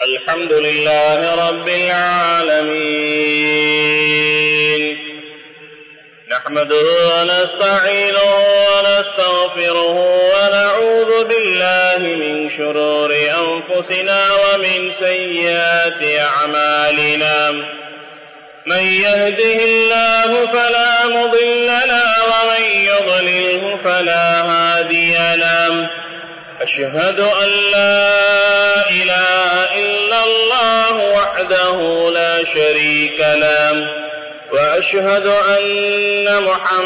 الحمد لله رب العالمين نحمده ونستعينه ونستغفره ونعوذ بالله من شرور أنفسنا ومن سيئات أعمالنا من يهده الله فلا مضل له ومن يضلله فلا هادي له أشهد أن لا إله إلا الله وحده لا شريك له وأشهد أن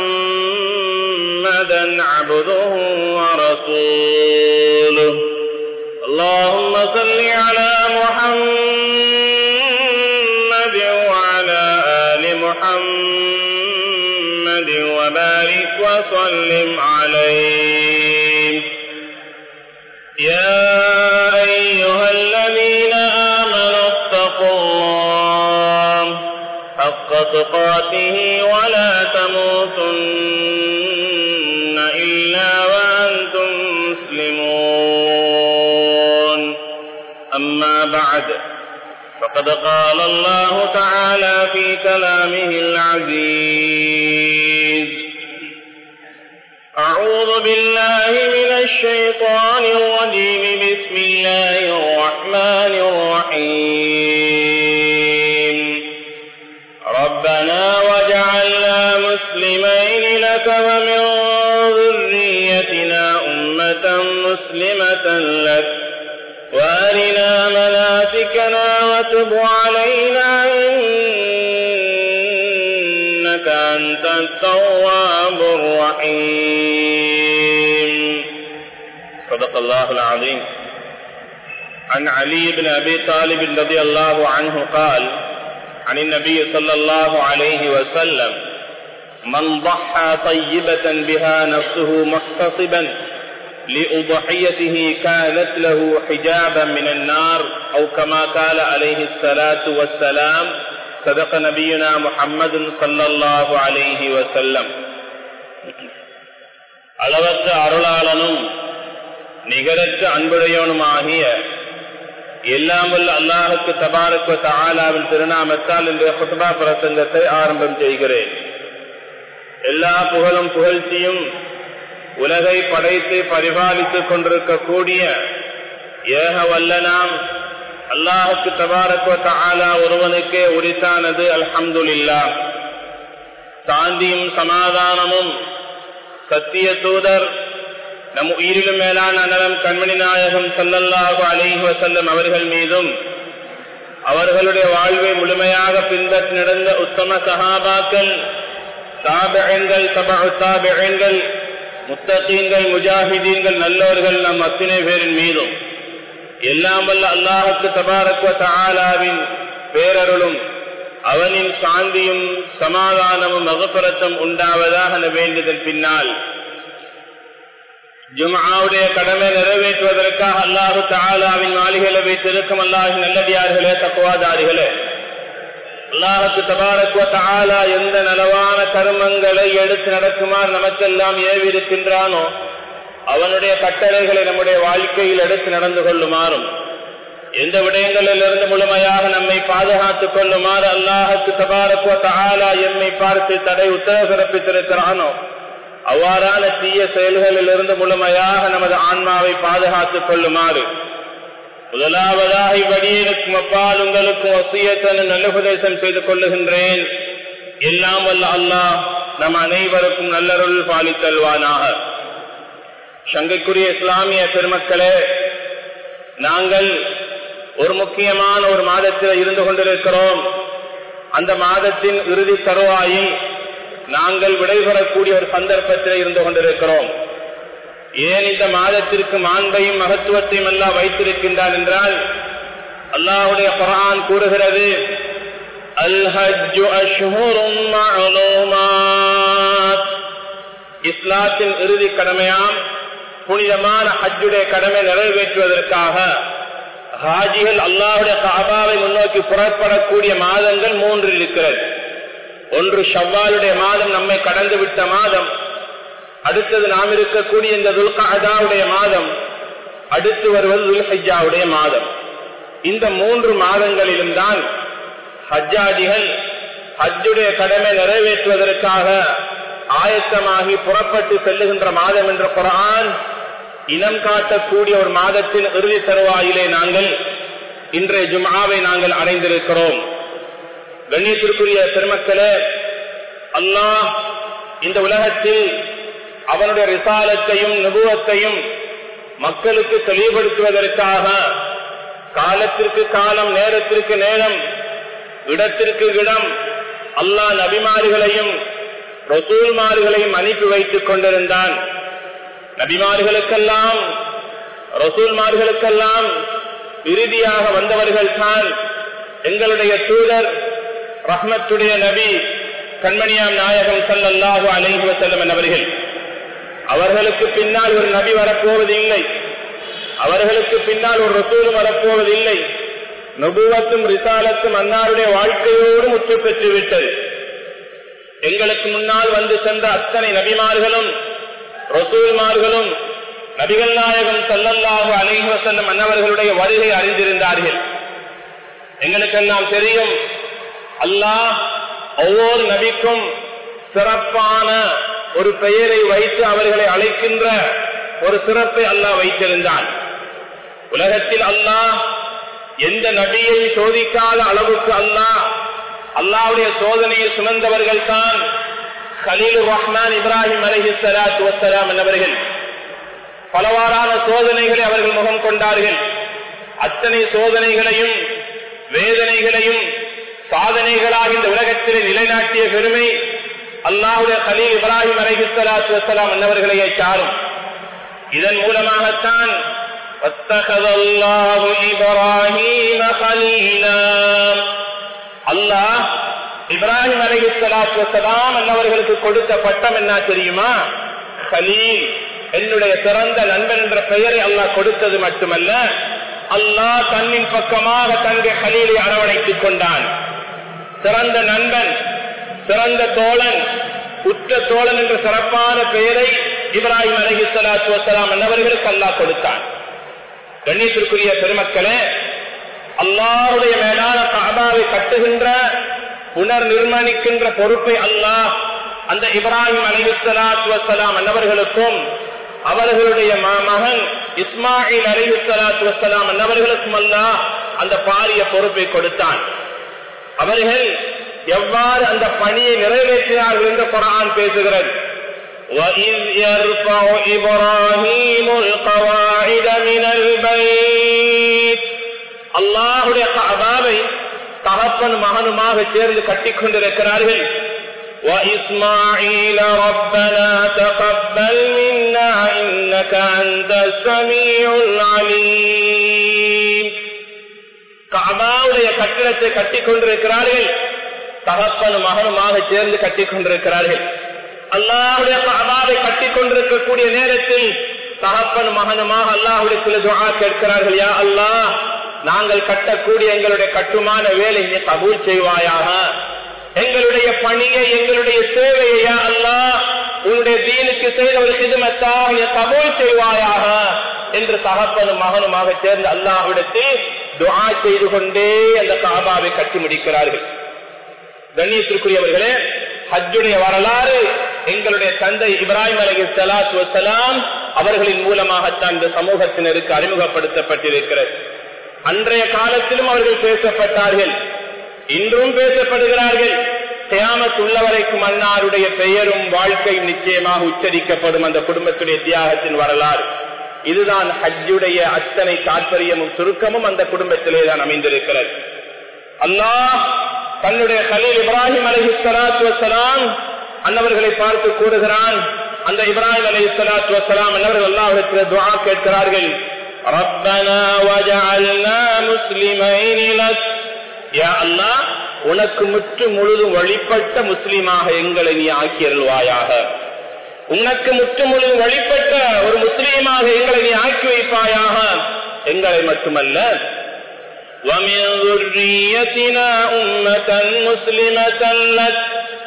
محمدا عبده ورسوله اللهم صل على محمد وعلى آل محمد وبارك وسلم عليه يا أيها الذين آمنوا اتقوا الله حق تقاته ولا تموتن إلا وأنتم مسلمون أما بعد فقد قال الله تعالى في كلامه العزيز أعوذ بالله من الشيطان الرجيم بسم الله الرحمن الرحيم ربنا وجعلنا مسلمين لك ومن ذريتنا أمة مسلمة لك وارنا مناسكنا وتب علينا إنك أنت التواب الرحيم صدق الله العظيم عن علي بن أبي طالب رضي الله عنه قال عن النبي صلى الله عليه وسلم من ضحى طيبة بها نفسه محتصبا لأضحيته كانت له حجابا من النار أو كما قال عليه الصلاة والسلام صدق نبينا محمد صلى الله عليه وسلم அளவற்ற அருளாளனும் நிகரற்ற அன்புடையவனுமாகிய எல்லாம் வல்ல அல்லாஹுக்கு தபாரக்கு தாலாவின் திருநாமத்தால் இந்த குட்பா பிரசங்கத்தை ஆரம்பம் செய்கிறேன் எல்லா புகழும் புகழ்ச்சியும் உலகை படைத்து பரிபாலித்துக் கொண்டிருக்கக்கூடிய ஏக வல்லனாம் அல்லாஹுக்கு தபாரக்கு தாலா ஒருவனுக்கே உரித்தானது அல்ஹம்துல்லா சாந்தியும் சமாதானமும் சத்திய தூதர் நம் உயிரிலும் மேலான நலம் கண்மணி நாயகம் சல்லல்லாஹு அலிஹி வசல்லம் அவர்கள் மீதும் அவர்களுடைய வாழ்வை முழுமையாக பின்பற்றி நடந்த உத்தம சஹாபாக்கள் தாபெண்கள் தபா தாபெண்கள் முத்தகீன்கள் முஜாஹிதீன்கள் நல்லவர்கள் நம் அத்தனை பேரின் மீதும் எல்லாம் வல்ல அல்லாஹுக்கு தபாரக்வ தாலாவின் பேரருளும் அவனின் சாந்தியும் சமாதானமும் மகப்பரத்தும் உண்டாவதாக வேண்டுதல் பின்னால் ஜுமாவுடைய கடமை நிறைவேற்றுவதற்காக அல்லாஹு தாலாவின் மாளிகளை வைத்திருக்கும் அல்லாஹின் நல்லடியார்களே தக்குவாதாரிகளே அல்லாஹுக்கு தபாரக்குவ தாலா எந்த நலவான கர்மங்களை எடுத்து நடக்குமாறு நமக்கெல்லாம் ஏவிருக்கின்றானோ அவனுடைய கட்டளைகளை நம்முடைய வாழ்க்கையில் எடுத்து நடந்து கொள்ளுமாறும் எந்த விடயங்களிலிருந்து முழுமையாக நம்மை பாதுகாத்துக் கொள்ளுமாறு அல்லாஹுக்கு தபாரக்குவ தாலா எம்மை பார்த்து தடை உத்தரவு பிறப்பித்திருக்கிறானோ அவ்வாறான தீய செயல்களில் இருந்து முழுமையாக நமது ஆன்மாவை பாதுகாத்துக் கொள்ளுமாறு முதலாவதாக இவ்வடியினுக்கும் அப்பால் உங்களுக்கும் வசியத்தன நல்லுபதேசம் செய்து கொள்ளுகின்றேன் எல்லாம் வல்ல அல்லாஹ் நம் அனைவருக்கும் நல்லருள் பாலித்தல்வானாக சங்கைக்குரிய இஸ்லாமிய பெருமக்களே நாங்கள் ஒரு முக்கியமான ஒரு மாதத்தில் இருந்து கொண்டிருக்கிறோம் அந்த மாதத்தின் இறுதி தருவாயில் நாங்கள் விடைபெறக்கூடிய ஒரு சந்தர்ப்பத்தில் இருந்து கொண்டிருக்கிறோம் ஏன் இந்த மாதத்திற்கு மாண்பையும் மகத்துவத்தையும் எல்லாம் வைத்திருக்கின்றான் என்றால் அல்லாஹுடைய குரான் கூறுகிறது இஸ்லாத்தின் இறுதி கடமையாம் புனிதமான ஹஜ்ஜுடைய கடமை நிறைவேற்றுவதற்காக ஹாஜிகள் அல்லாஹுடைய காபாவை முன்னோக்கி புறப்படக்கூடிய மாதங்கள் மூன்று இருக்கிறது ஒன்று ஷவ்வாலுடைய மாதம் நம்மை கடந்து விட்ட மாதம் அடுத்தது நாம் இருக்கக்கூடிய இந்த துல்காதாவுடைய மாதம் அடுத்து வருவது துல்ஹிஜாவுடைய மாதம் இந்த மூன்று மாதங்களிலும் தான் ஹஜ்ஜாதிகள் ஹஜ்ஜுடைய கடமை நிறைவேற்றுவதற்காக ஆயத்தமாகி புறப்பட்டு செல்லுகின்ற மாதம் என்ற குரான் இனம் காட்டக்கூடிய ஒரு மாதத்தின் இறுதி தருவாயிலே நாங்கள் இன்றைய ஜும்ஆவை நாங்கள் அடைந்திருக்கிறோம் கண்ணியத்திற்குரிய பெருமக்களே அல்லாஹ் இந்த உலகத்தில் அவனுடைய ரிசாலத்தையும் நுபுவத்தையும் மக்களுக்கு தெளிவுபடுத்துவதற்காக காலத்திற்கு காலம் நேரத்திற்கு நேரம் இடத்திற்கு இடம் அல்லாஹ் நபிமார்களையும் ரசூல்மார்களையும் அனுப்பி வைத்துக் கொண்டிருந்தான் நபிமார்களுக்கெல்லாம் ரசூல்மார்களுக்கெல்லாம் இறுதியாக வந்தவர்கள் தான் எங்களுடைய தூதர் ரஹ்மத்துடைய நபி கண்மணியாம் நாயகம் சல்லல்லாஹு அலைஹி வஸல்லம் என்பவர்கள் அவர்களுக்கு பின்னால் ஒரு நபி வரப்போவது இல்லை அவர்களுக்கு பின்னால் ஒரு ரசூலும் வரப்போவது இல்லை நபுவத்தும் ரிசாலத்தும் அன்னாருடைய வாழ்க்கையோடு முற்று பெற்று விட்டது எங்களுக்கு முன்னால் வந்து சென்ற அத்தனை நபிமார்களும் ரசூல்மார்களும் நபிகள் நாயகம் சல்லல்லாஹு அலைஹி வஸல்லம் அன்னவர்களுடைய வருகை அறிந்திருந்தார்கள் எங்களுக்கெல்லாம் தெரியும் அல்லாஹ் ஒவ்வொரு நபிக்கும் சிறப்பான ஒரு பெயரை வைத்து அவர்களை அழைக்கின்ற ஒரு சிறப்பை அல்லாஹ் வைத்திருந்தான் உலகத்தில் அல்லாஹ் எந்த நபியை சோதிக்காத அளவுக்கு அல்லாஹ் அல்லாவுடைய சோதனையை சுமந்தவர்கள் தான் கலீல் ரஹ்மான் இப்ராஹிம் அலஹி சலாத்து வசலாம் என்பவர்கள் பலவாறான சோதனைகளை அவர்கள் முகம் கொண்டார்கள் அத்தனை சோதனைகளையும் வேதனைகளையும் சாதனைகளாக இந்த உலகத்திலே நிலைநாட்டிய பெருமை அல்லாஹுடைய கலீல் இப்ராஹிம் அலஹி சலாத்து வசலாம் என்பவர்களையே சாரும் இதன் மூலமாகத்தான் அல்லாஹ் இப்ராஹிம் அலஹி சலாத்து வசலாம் என்னவர்களுக்கு கொடுத்த பட்டம் என்ன தெரியுமா ஹலீல் என்னுடைய சிறந்த நண்பன் என்ற பெயரை அல்லாஹ் கொடுத்தது மட்டுமல்ல அல்லாஹ் தன்னின் பக்கமாக தன்னுடைய ஹலீலை அரவணைத்துக் கொண்டான் சிறந்த நண்பன் சிறந்த தோழன் உற்ற தோழன் என்ற சிறப்பான பெயரை இப்ராஹிம் அலஹி சலாத்து வசலாம் என்னவர்களுக்கு அல்லாஹ் கொடுத்தான் கண்ணியத்திற்குரிய பெருமக்களே அல்லாருடைய மேலான காபாவை கட்டுகின்ற புனர் நிர்மாணிக்கின்ற பொறுப்பை அல்லாஹ் அந்த இப்ராஹிம் அலிஹலாத் வசலாம் அன்னவர்களுக்கும் அவர்களுடைய மகன் இஸ்மாயில் அலிஹலாத் வசலாம் அன்னவர்களுக்கும் அல்லாஹ் அந்த பாரிய பொறுப்பை கொடுத்தான் அவர்கள் எவ்வாறு அந்த பணியை நிறைவேற்றினார்கள் என்று குரான் பேசுகிறது وَإِذْ يَرْفَعُ إِبْرَاهِيمُ الْقَوَاعِدَ مِنَ الْبَيْتِ அல்லாஹுடைய கபாவை தகப்பன் மகனுமாக சேர்ந்து கட்டிக் கொண்டிருக்கிறார்கள் وَإِسْمَاعِيلَ رَبَّنَا تَقَبَّلْ مِنَّا إِنَّكَ أَنْتَ السَّمِيعُ الْعَلِيمُ கபாவுடைய கட்டிடத்தை கட்டிக் கொண்டிருக்கிறார்கள் தகப்பன் மகனுமாக சேர்ந்து கட்டிக் கொண்டிருக்கிறார்கள் அல்லாஹுடைய கபாவை கட்டிக் கொண்டிருக்கக்கூடிய நேரத்தில் தகப்பன் மகனுமாக அல்லாஹுடைய சில துவா கேட்கிறார்கள் யா அல்லாஹ் நாங்கள் கட்டக்கூடிய எங்களுடைய கட்டுமான வேலையை கபூல் செய்வாயாக எங்களுடைய பணியை எங்களுடைய சேவையை அல்லா உன்னுடைய தீனுக்கு செய்த ஒரு சிதுமத்தாக கபூல் செய்வாயாக என்று தகப்பனும் மகனுமாக சேர்ந்து அல்லாஹ்விடத்தில் துவா செய்து கொண்டே அந்த காபாவை கட்டி முடிக்கிறார்கள் கண்ணியத்திற்குரியவர்களே ஹஜ்ஜுடைய வரலாறு எங்களுடைய தந்தை இப்ராஹிம் அலி சலாத்து வசலாம் அவர்களின் மூலமாகத்தான் இந்த சமூகத்தினருக்கு அறிமுகப்படுத்தப்பட்டிருக்கிறது அன்றைய காலத்திலும் அவர்கள் பேசப்பட்டார்கள் இன்றும் பேசப்படுகிறார்கள் தியாமத் உள்ளவரைக்கும் அன்னாருடைய பெயரும் வாழ்க்கையும் நிச்சயமாக உச்சரிக்கப்படும் அந்த குடும்பத்துடைய தியாகத்தின் வரலாறு இதுதான் ஹஜ்ஜுடைய அத்தனை தாற்பயமும் சுருக்கமும் அந்த குடும்பத்திலே தான் அமைந்திருக்கிறது அல்லாஹ் தன்னுடைய கலீல் இப்ராஹிம் அலஹி சலாத்து வசலாம் அன்னவர்களை பார்த்து கூறுகிறான் அந்த இப்ராஹிம் அலஹி சலாத்து வசலாம் அன்னவர்கள் அல்லாஹிடத்தில் துவா கேட்கிறார்கள் ربنا وجعلنا مسلمين لك يا الله உனக்கு முற்று முழுதும் வழிபட்ட முஸ்லிமாக எங்களை நீ ஆக்கியருள்வாயாக உனக்கு முற்று முழுதும் வழிபட்ட ஒரு முஸ்லீமாக எங்களை நீ ஆக்கி வைப்பாயாக எங்களை மட்டுமல்ல ومن ذريتنا أمة مسلمة لك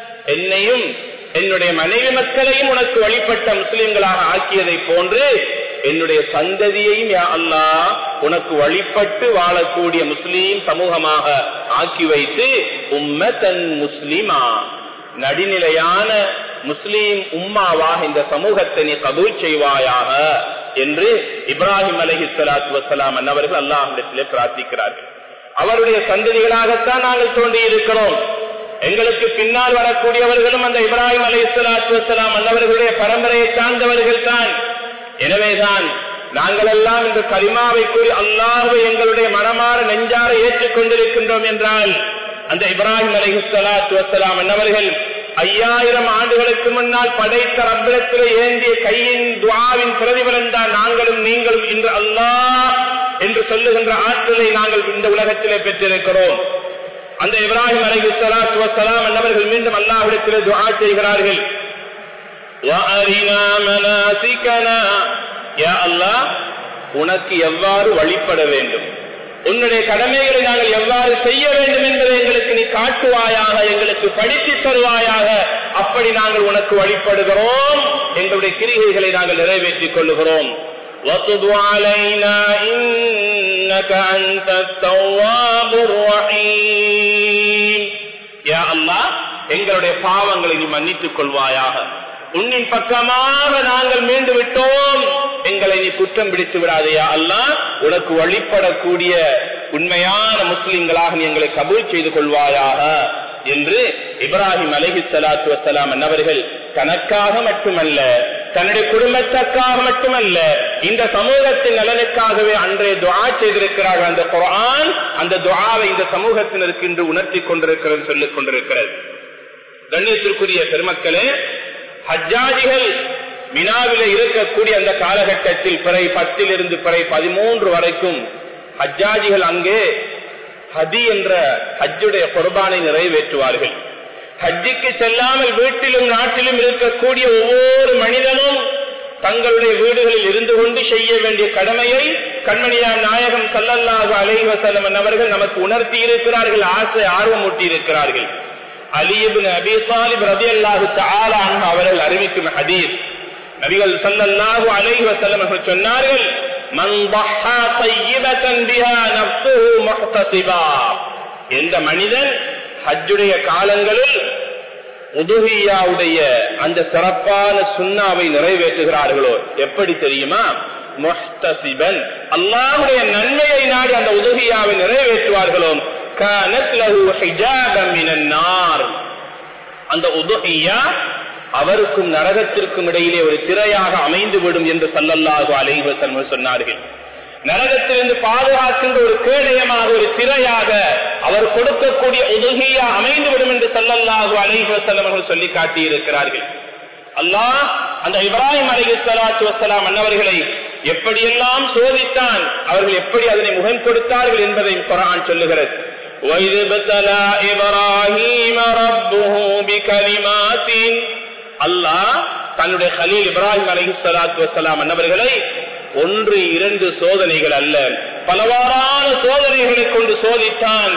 என்னையும் என்னுடைய மனைவி மக்களையும் உனக்கு வழிபட்ட முஸ்லிம்களாக ஆக்கியதை போன்று என்னுடைய சந்ததியையும் யா அல்லாஹ் உனக்கு வழிபட்டு வாழக்கூடிய முஸ்லீம் சமூகமாக ஆக்கி வைத்து உம்மத்தன் முஸ்லிமா நடுநிலையான முஸ்லீம் உம்மாவாக இந்த சமூகத்தை நீ கபூல் செய்வாயாக என்று இப்ராஹிம் அலஹி சலாத்து வசலாம் அன்னவர்கள் அல்லாஹிடத்திலே பிரார்த்திக்கிறார்கள் அவருடைய சந்ததிகளாகத்தான் நாங்கள் தோண்டி இருக்கிறோம் எங்களுக்கு பின்னால் வரக்கூடியவர்களும் அந்த இப்ராஹிம் அலி சலாத்து வசலாம் அன்னவர்களுடைய பரம்பரையை சார்ந்தவர்கள் தான் எனவேதான் நாங்கள் எல்லாம் இந்த கலிமாவை கூறி அல்லாஹை எங்களுடைய மனமாற நெஞ்சார ஏற்றுக் கொண்டிருக்கின்றோம் என்றால் அந்த இப்ராஹிம் அலஹி சலாத்து வசலாம் அன்னவர்கள் ஐயாயிரம் ஆண்டுகளுக்கு முன்னால் படைத்த ரப்பிடத்தில் ஏந்திய கையின் துவாவின் பிரதிபலன் தான் நாங்களும் நீங்களும் இன்று அல்லாஹ் என்று சொல்லுகின்ற ஆற்றலை நாங்கள் இந்த உலகத்திலே பெற்றிருக்கிறோம் அந்த இப்ராஹிம் அலஹி சலாத்து வசலாம் அன்னவர்கள் மீண்டும் அல்லாஹிடத்தில் துவா செய்கிறார்கள் உனக்கு எவ்வாறு வழிபட வேண்டும் உன்னுடைய கடமைகளை நாங்கள் எவ்வாறு செய்ய வேண்டும் என்பதை எங்களுக்கு நீ காட்டுவாயாக எங்களுக்கு படித்து தருவாயாக அப்படி நாங்கள் உனக்கு வழிபடுகிறோம் எங்களுடைய கிரிகைகளை நாங்கள் நிறைவேற்றிக் கொள்ளுகிறோம் وَتُبْ عَلَيْنَا إِنَّكَ أَنْتَ التَّوَّابُ الرَّحِيمُ யா அல்லாஹ் எங்களுடைய பாவங்களை நீ மன்னித்துக் கொள்வாயாக உன்னின் பக்கமாக நாங்கள் மீண்டு விட்டோம் எங்களை நீ குற்றம் பிடித்து விடாதையா அல்லா உனக்கு வழிபடக்கூடிய உண்மையான முஸ்லிம்களாக நீ எங்களை கபூல் செய்து கொள்வாயாக என்று இப்ராஹிம் அலஹி சலாத்து வசலாம் என்னவர்கள் தனக்காக மட்டுமல்ல தன்னுடைய குடும்பத்திற்காக மட்டுமல்ல இந்த சமூகத்தின் நலனுக்காகவே அன்றைய துவா செய்திருக்கிறார்கள் அந்த குரான் அந்த துவாவை இந்த சமூகத்தினருக்கு இன்று உணர்த்தி கொண்டிருக்கிறது சொல்லிக் கொண்டிருக்கிறது கண்ணியத்திற்குரிய பெருமக்களே ஹஜ்ஜாஜிகள் மினாவில இருக்கக்கூடிய அந்த காலகட்டத்தில் பிறை பத்திலிருந்து பிறை பதிமூன்று வரைக்கும் ஹஜ்ஜாஜிகள் அங்கே ஹதி என்ற ஹஜ்ஜுடைய பொறுபானை நிறைவேற்றுவார்கள் ஹஜ்ஜிக்கு செல்லாமல் வீட்டிலும் நாட்டிலும் இருக்கக்கூடிய ஒவ்வொரு மனிதனும் தங்களுடைய வீடுகளில் இருந்து கொண்டு செய்ய வேண்டிய கடமையை கண்மணியார் நாயகம் சல்லல்லாஹு அலைவசலம் அவர்கள் நமக்கு உணர்த்தி இருக்கிறார்கள் ஆசை ஆர்வம் ஊட்டி இருக்கிறார்கள் அலியபின் அபி சாலிப் ரதி அல்லாஹு அவர்கள் அறிவிக்கும் ஹதீஸ் நபிகள் சல்லல்லாஹு அலைஹி வஸல்லம் அவர்கள் சொன்னார்கள் மன் ضحى طيبة بها نفسه محتسبا எந்த மனிதன் ஹஜ்ஜுடைய காலங்களில் உதுகியாவுடைய அந்த சிறப்பான சுண்ணாவை நிறைவேற்றுகிறார்களோ எப்படி தெரியுமா முஹ்தசிபன் அல்லாஹ்வுடைய நன்மையை நாடி அந்த உதுகியாவை நிறைவேற்றுவார்களோ كانت له حجابا من النار அந்த உதுகியா அவருக்கும் நரகத்திற்கும் இடையிலே ஒரு திரையாக அமைந்து விடும் என்று சல்லல்லாஹு அலைஹி வஸல்லம் சொன்னார்கள் நரகத்திலிருந்து பாதுகாக்கின்ற ஒரு கேடயமாக ஒரு திரையாக அவர் கொடுக்கக்கூடிய உதவியா அமைந்து விடும் என்று சல்லல்லாஹு அலைஹி வஸல்லம் அவர்கள் சொல்லி காட்டியிருக்கிறார்கள் அல்லாஹ் அந்த இப்ராஹிம் அலைஹி ஸலாத்து வஸலாம் அன்னவர்களை எப்படியெல்லாம் சோதித்தான் அவர்கள் எப்படி அதனை முகம் கொடுத்தார்கள் என்பதை குரான் சொல்லுகிறது وَإِذِ ابْتَلَى إِبْرَاهِيمَ رَبُّهُ بِكَلِمَاتٍ அல்லாஹ் தன்னுடைய கலீல் இப்ராஹிம் அலஹி சலாத்து வசலாம் அன்னவர்களை ஒன்று இரண்டு சோதனைகள் அல்ல பலவாறான சோதனைகளை கொண்டு சோதித்தான்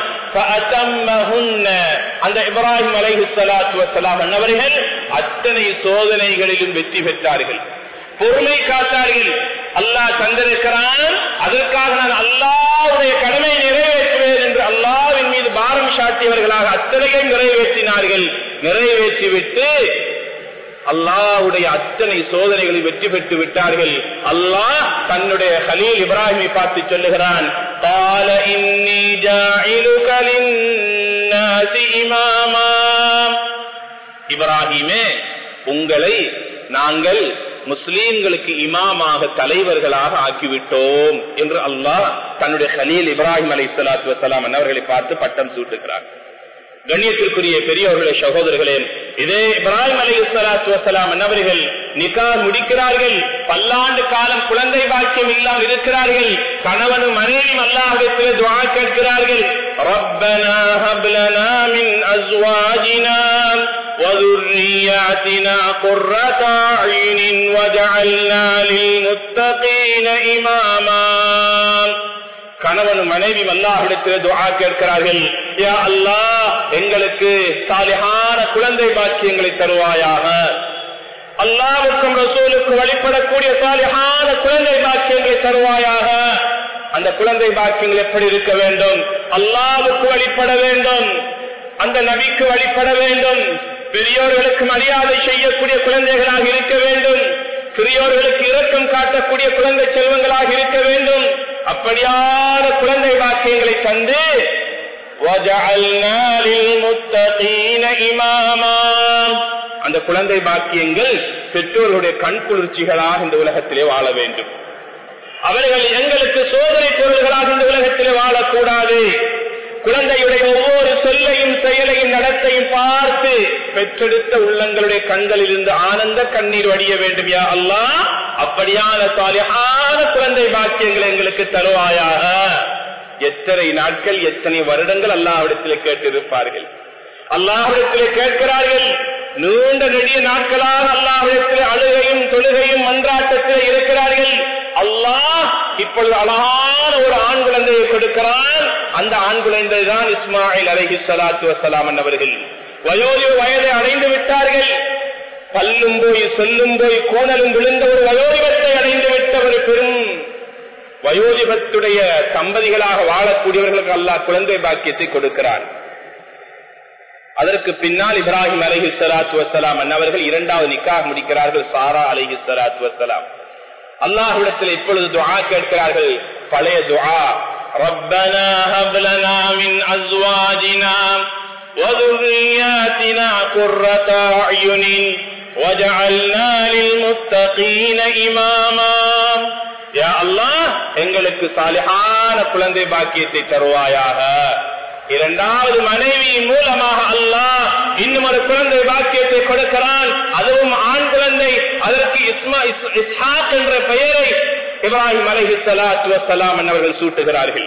அந்த இப்ராஹிம் அலஹி சலாத்து வசலாம் அன்னவர்கள் அத்தனை சோதனைகளிலும் வெற்றி பெற்றார்கள் பொறுமை காத்தார்கள் அல்லாஹ் தந்திருக்கிறான் அதற்காக நான் அல்லாவுடைய கடமை நிறைவேற்றுவேன் என்று அல்லாவின் மீது பாரம் சாட்டியவர்களாக அத்தனையும் நிறைவேற்றினார்கள் நிறைவேற்றிவிட்டு அல்லாவுடைய அத்தனை சோதனைகளை வெற்றி பெற்று விட்டார்கள் அல்லாஹ் தன்னுடைய ஹலீல் இப்ராஹிமை பார்த்து சொல்லுகிறான் قال إني جاعلك للناس إماما இப்ராஹிமே உங்களை நாங்கள் முஸ்லீம்களுக்கு இமாமாக தலைவர்களாக ஆக்கிவிட்டோம் என்று அல்லாஹ் தன்னுடைய ஹலீல் இப்ராஹிம் அலை சலாத்து வசலாம் அவர்களை பார்த்து பட்டம் சூட்டுகிறார் கண்ணியத்திற்குரிய பெரியவர்களே சகோதரர்களே இதே இப்ராஹிம் அலி சலாத்து வசலாம் அவர்கள் நிகா முடிக்கிறார்கள் பல்லாண்டு காலம் குழந்தை பாக்கியம் இல்லாமல் இருக்கிறார்கள் கணவனும் மனைவியும் அல்லாஹிடத்தில் துவா கேட்கிறார்கள் ربنا هب لنا من ازواجنا وذرياتنا قرة اعين واجعلنا للمتقين اماما கணவனும் மனைவி அல்லாஹிடத்தில் துவா கேட்கிறார்கள் யா அல்லாஹ் எங்களுக்கு சாலிஹான குழந்தை பாக்கியங்களை தருவாயாக அல்லாவுக்கும் ரசூலுக்கும் வழிபடக்கூடிய சாலிஹான குழந்தை பாக்கியங்களை தருவாயாக அந்த குழந்தை பாக்கியங்கள் எப்படி இருக்க வேண்டும் அல்லாவுக்கு வழிபட வேண்டும் அந்த நபிக்கு வழிபட வேண்டும் பெரியோர்களுக்கு மரியாதை செய்யக்கூடிய குழந்தைகளாக இருக்க வேண்டும் சிறியோர்களுக்கு இரக்கம் காட்டக்கூடிய குழந்தை செல்வங்களாக இருக்க வேண்டும் அப்படியான குழந்தை பாக்கியங்களை தந்து وَجَعَلْنَا لِلْمُتَّقِينَ إِمَامًا அந்த குழந்தை பாக்கியங்கள் பெற்றோர்களுடைய கண் குளிர்ச்சிகளாக இந்த உலகத்திலே வாழ வேண்டும் அவர்கள் எங்களுக்கு சோதனை பொருள்களாக இந்த உலகத்திலே வாழக்கூடாது குழந்தையுடைய ஒவ்வொரு சொல்லையும் செயலையும் நடத்தையும் பார்த்து பெற்றெடுத்த உள்ளங்களுடைய கண்களில் இருந்து ஆனந்த கண்ணீர் வடிய வேண்டும் யா அல்லா அப்படியான சாலியான குழந்தை பாக்கியங்களை எங்களுக்கு தருவாயாக எத்தனை நாட்கள் எத்தனை வருடங்கள் அல்லாஹ்விடத்தில் கேட்டிருப்பார்கள் அல்லாஹ்விடத்தில் கேட்கிறார்கள் நீண்ட நெடிய நாட்களாக அல்லாஹ்விடத்தில் அழுகையும் தொழுகையும் மன்றாட்டத்தில் இருக்கிறார்கள் அல்லாஹ் இப்பொழுது அழகான ஒரு ஆண் குழந்தையை கொடுக்கிறான் அந்த ஆண் குழந்தை தான் இஸ்மாயில் அலஹி சலாத்து வசலாம் அவர்கள் வயோதிய வயதை அடைந்து விட்டார்கள் பல்லும் போய் சொல்லும் போய் கோணலும் விழுந்த ஒரு வயோதிபத்தை அடைந்து விட்ட ஒரு பெரும் வயோதிபத்துடைய தம்பதிகளாக வாழக்கூடியவர்களுக்கு அல்லாஹ் குழந்தை பாக்கியத்தை கொடுக்கிறார் அதற்கு பின்னால் இப்ராஹிம் அலஹி சலாத்து வசலாம் அன்னவர்கள் இரண்டாவது நிக்காக முடிக்கிறார்கள் சாரா அலஹி சலாத்து வசலாம் அல்லாஹ்விடத்தில் இப்பொழுது துஆ கேட்கிறார்கள் பழைய துஆ ربنا هب لنا من ازواجنا وذرياتنا قرة اعين واجعلنا للمتقين اماما யா அல்லாஹ் எங்களுக்கு சாலிஹான குழந்தை பாக்கியத்தை தருவாயாக இரண்டாவது மனைவியின் மூலமாக அல்லாஹ் இன்னும் ஒரு குழந்தை பாக்கியத்தை கொடுக்கிறான் அதுவும் ஆண் குழந்தை அதற்கு இஸ்மா இஸ்ஹாக் என்ற பெயரை இப்ராஹிம் அலஹி சலாத்து வசலாம் அவர்கள் சூட்டுகிறார்கள்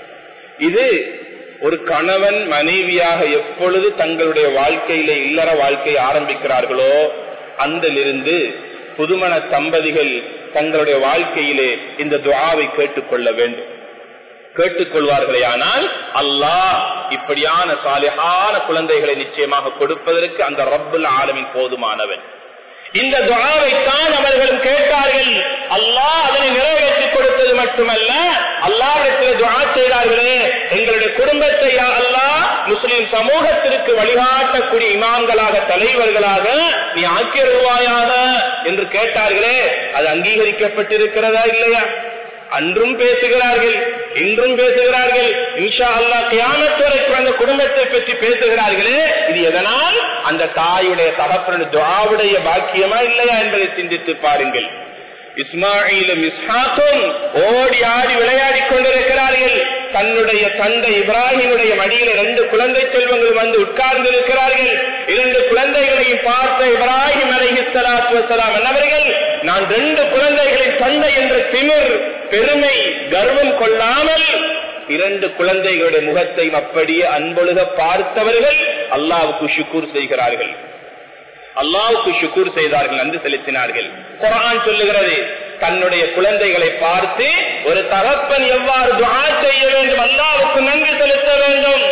இது ஒரு கணவன் மனைவியாக எப்பொழுது தங்களுடைய வாழ்க்கையில இல்லற வாழ்க்கையை ஆரம்பிக்கிறார்களோ அந்திலிருந்து புதுமண தம்பதிகள் தங்களுடைய வாழ்க்கையிலே இந்த துவாவை கேட்டுக்கொள்ள வேண்டும் கேட்டுக்கொள்வார்களே ஆனால் அல்லாஹ் இப்படியான சாலிஹான குழந்தைகளை நிச்சயமாக கொடுப்பதற்கு அந்த ரப்புல் ஆலமின் போதுமானவன் இந்த துவாவைத்தான் அவர்களும் கேட்டார்கள் அல்லாஹ் அதனை நிறைவேற்றி கொடுத்தது மட்டுமல்ல அல்லாவிடத்தில் துவா செய்தார்களே எங்களுடைய குடும்பத்தை அல்லாஹ் முஸ்லிம் சமூகத்திற்கு வழிகாட்டக்கூடிய இமாம்களாக தலைவர்களாக நீ ஆக்கியருவாயாக என்று கேட்டார்களே அது அங்கீகரிக்கப்பட்டிருக்கிறதா இல்லையா அன்றும் பேசுகிறார்கள் இன்றும் பேசுகிறார்கள் இன்ஷா அல்லா கியாமத்துவரைக்கு அந்த குடும்பத்தை பற்றி பேசுகிறார்களே இது எதனால் அந்த தாயுடைய தகப்பனுடைய துவாவுடைய பாக்கியமா இல்லையா என்பதை சிந்தித்து பாருங்கள் இஸ்மாயிலும் இஸ்ஹாக்கும் ஓடி ஆடி விளையாடி கொண்டிருக்கிறார்கள் தன்னுடைய தந்தை இப்ராஹிமுடைய மடியில ரெண்டு குழந்தை செல்வங்கள் வந்து உட்கார்ந்து இருக்கிறார்கள் இரண்டு குழந்தைகளையும் பார்த்த இப்ராஹிம் அலஹி சலாத்து வசலாம் என்னவர்கள் நான் ரெண்டு குழந்தைகளின் தந்தை என்ற திமிர் பெருமை கர்வம் கொள்ளாமல் இரண்டு குழந்தைகளுடைய முகத்தை அப்படியே அன்பொழுக பார்த்தவர்கள் அல்லாவுக்கு சுக்கூர் செய்கிறார்கள் அல்லாவுக்கு சுக்கூர் செய்தார்கள் நன்றி செலுத்தினார்கள் குரான் சொல்லுகிறது தன்னுடைய குழந்தைகளை பார்த்து ஒரு தகப்பன் எவ்வாறு துஆ செய்ய வேண்டும் அல்லாவுக்கு நன்றி செலுத்த வேண்டும்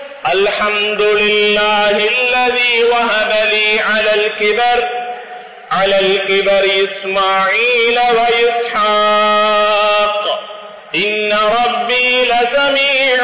الحمد لله الذي وهب لي على الكبر على الكبر إسماعيل وإسحاق إن ربي لسميع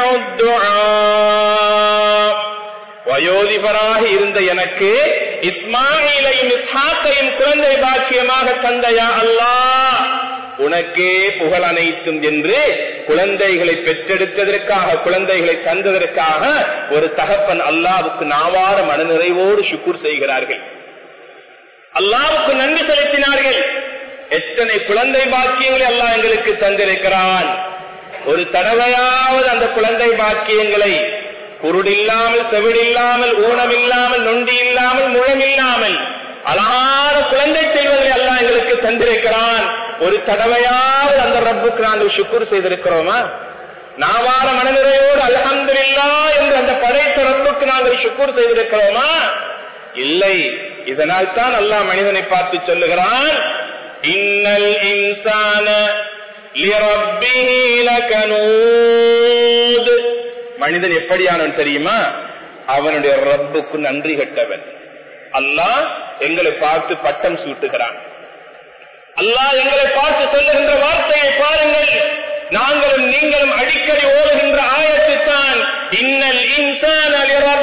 الدعاء வயோதிபராக இருந்த எனக்கு இஸ்மாயிலையும் இஸ்ஹாக்கையும் குழந்தை பாக்கியமாக தந்தையா அல்லாஹ் உனக்கே புகழ் அனைத்தும் என்று குழந்தைகளை பெற்றெடுத்ததற்காக குழந்தைகளை தந்ததற்காக ஒரு தகப்பன் அல்லாவுக்கு நாவார மனநிறைவோடு சுக்கூர் செய்கிறார்கள் அல்லாவுக்கு நன்றி செலுத்தினார்கள் எத்தனை குழந்தை பாக்கியங்களை அல்லாஹ் எங்களுக்கு தந்திருக்கிறான் ஒரு தடவையாவது அந்த குழந்தை பாக்கியங்களை குருடில்லாமல் செவிடில்லாமல் ஊனமில்லாமல் நொண்டி இல்லாமல் முழமில்லாமல் அழகான குழந்தை செய்வதை அல்லாஹ் எங்களுக்கு தந்திருக்கிறான் ஒரு தடவையாவது அந்த ரப்புக்கு நாங்கள் சுக்குர் செய்திருக்கிறோமா நாவார மனநிறையோடு அலமதுல்லா என்று அந்த படைத்த ரப்புக்கு நாங்கள் சுக்குர் செய்திருக்கிறோமா இல்லை இதனால் தான் அல்லாஹ் மனிதனை பார்த்து சொல்லுகிறான் இன்னல் இன்சான மனிதன் எப்படியானவன் தெரியுமா அவனுடைய ரப்புக்கு நன்றி கட்டவன் அல்லாஹ் எங்களை பார்த்து பட்டம் சூட்டுகிறான் அல்லாஹ் எங்களை பார்த்து சொல்லுகின்ற வார்த்தையை பாருங்கள் நாங்களும் நீங்களும் அடிக்கடி ஓடுகின்ற ஆயத்துத்தான் இன்னல் இன்சான்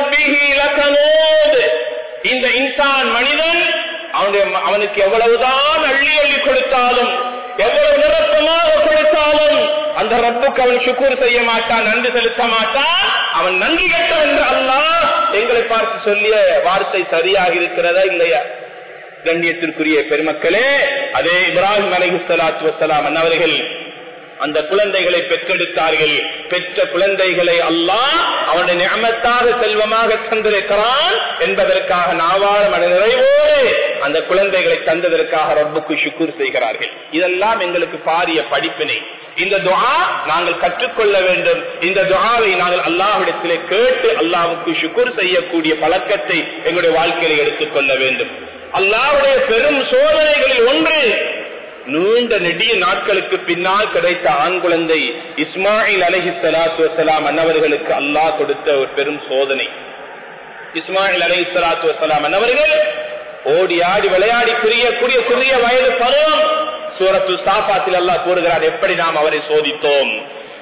இந்த இன்சான் மனிதன் அவனுடைய அவனுக்கு எவ்வளவுதான் அள்ளி அள்ளி கொடுத்தாலும் எவ்வளவு நிரப்பமாக கொடுத்தாலும் அந்த ரப்புக்கு அவன் சுக்கூர் செய்ய மாட்டான் நன்றி செலுத்த மாட்டான் அவன் நன்றி கட்டம் என்று அல்லாஹ் எங்களை பார்த்து சொல்லிய வார்த்தை சரியாக இருக்கிறதா இல்லையா கண்ணியத்திற்குரிய பெருமக்களே அதே இப்ராஹிம் அலஹி சலாத்து வசலாம் அன்னவர்கள் அந்த குழந்தைகளை பெற்றெடுத்தார்கள் பெற்ற குழந்தைகளை அல்லாஹ் அவனுடைய நியமத்தாக செல்வமாக தந்திருக்கிறான் என்பதற்காக நாவார மன நிறைவோடு அந்த குழந்தைகளை தந்ததற்காக ரப்புக்கு சுக்கூர் செய்கிறார்கள் இதெல்லாம் எங்களுக்கு பாரிய படிப்பினை இந்த துவா நாங்கள் கற்றுக்கொள்ள வேண்டும் இந்த துவாவை நாங்கள் அல்லாஹ்விடத்திலே கேட்டு அல்லாவுக்கு சுக்குர் செய்யக்கூடிய பழக்கத்தை எங்களுடைய வாழ்க்கையில எடுத்துக்கொள்ள வேண்டும் அல்லாவுடைய பெரும் சோதனைகளில் ஒன்று நீண்ட நெடிய நாட்களுக்கு பின்னால் கிடைத்த ஆண் குழந்தை இஸ்மாயில் அலஹி சலாத்து வசலாம் அன்னவர்களுக்கு அல்லாஹ் கொடுத்த ஒரு பெரும் சோதனை இஸ்மாயில் அலஹி சலாத்து வசலாம் அன்னவர்கள் ஓடி ஆடி விளையாடி புரியக்கூடிய குறுகிய வயது பருவம் சூரத்து சாபாத்தில் அல்லாஹ் கூறுகிறார் எப்படி நாம் அவரை சோதித்தோம்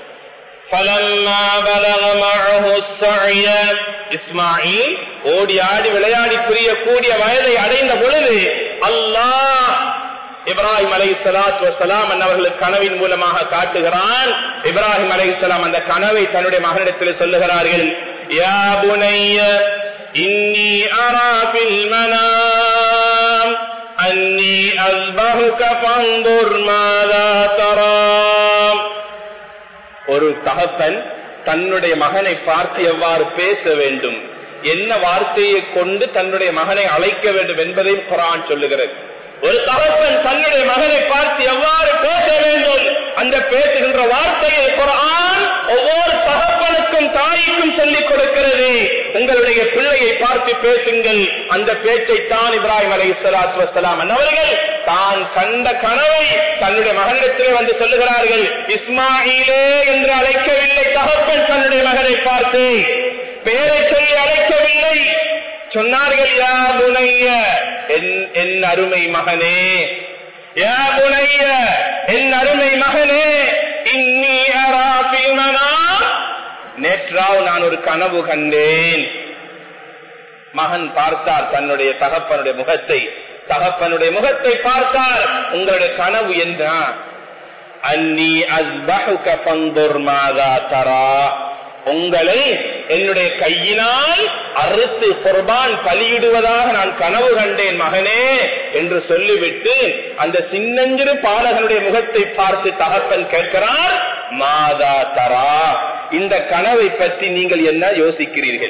இஸ்மாயில் ஓடி ஆடி விளையாடி புரியக்கூடிய வயதை அடைந்த பொழுது அல்லாஹ் இப்ராஹிம் அலை சலாத் வசலாம் அவர்களுக்கு கனவின் மூலமாக காட்டுகிறான் இப்ராஹிம் அலை சலாம் அந்த கனவை தன்னுடைய மகனிடத்தில் சொல்லுகிறார்கள் யா புனைய இன்னி அராபில் மனாம் அன்னி அஸ்பஹுக ஃபந்துர் மாதா தராம் ஒரு தகப்பன் தன்னுடைய மகனை பார்த்து எவ்வாறு பேச வேண்டும் என்ன வார்த்தையை கொண்டு தன்னுடைய மகனை அழைக்க வேண்டும் என்பதையும் குரான் சொல்லுகிறது ஒரு தகப்பன் தன்னுடைய மகனை பார்த்து எவ்வாறு பேச வேண்டும் அந்த பேசுகின்ற வார்த்தையை குரான் ஒவ்வொரு தகப்பனுக்கும் தாய்க்கும் சொல்லிக் கொடுக்கிறது உங்களுடைய பிள்ளையை பார்த்து பேசுங்கள் அந்த பேச்சை தான் இப்ராஹிம் அலி சலாத்து வசலாம் அவர்கள் தான் கண்ட கனவை தன்னுடைய மகனிடத்திலே வந்து சொல்லுகிறார்கள் இஸ்மாயிலே என்று அழைக்கவில்லை தகப்பன் தன்னுடைய மகனை பார்த்து பேரை சொல்லி அழைக்கவில்லை சொன்னார்கள் யா புனைய என் அருமை மகனே யா புனைய என் அருமை மகனே இன்னி அராபிமனா நேற்றால் நான் ஒரு கனவு கண்டேன் மகன் பார்த்தார் தன்னுடைய தகப்பனுடைய முகத்தை தகப்பனுடைய முகத்தை பார்த்தார் உங்களுடைய கனவு என்ன அன்னி அஸ்பஹுக பந்துர் மாதா தரா உங்களை என்னுடைய கையினால் அறுத்து குர்பான் பலியிடுவதாக நான் கனவு கண்டேன் மகனே என்று சொல்லிவிட்டு அந்த சின்னஞ்சிறு பாலகனுடைய முகத்தை பார்த்து தகப்பன் கேட்கிறார் மாதா தரா இந்த கனவை பற்றி நீங்கள் என்ன யோசிக்கிறீர்கள்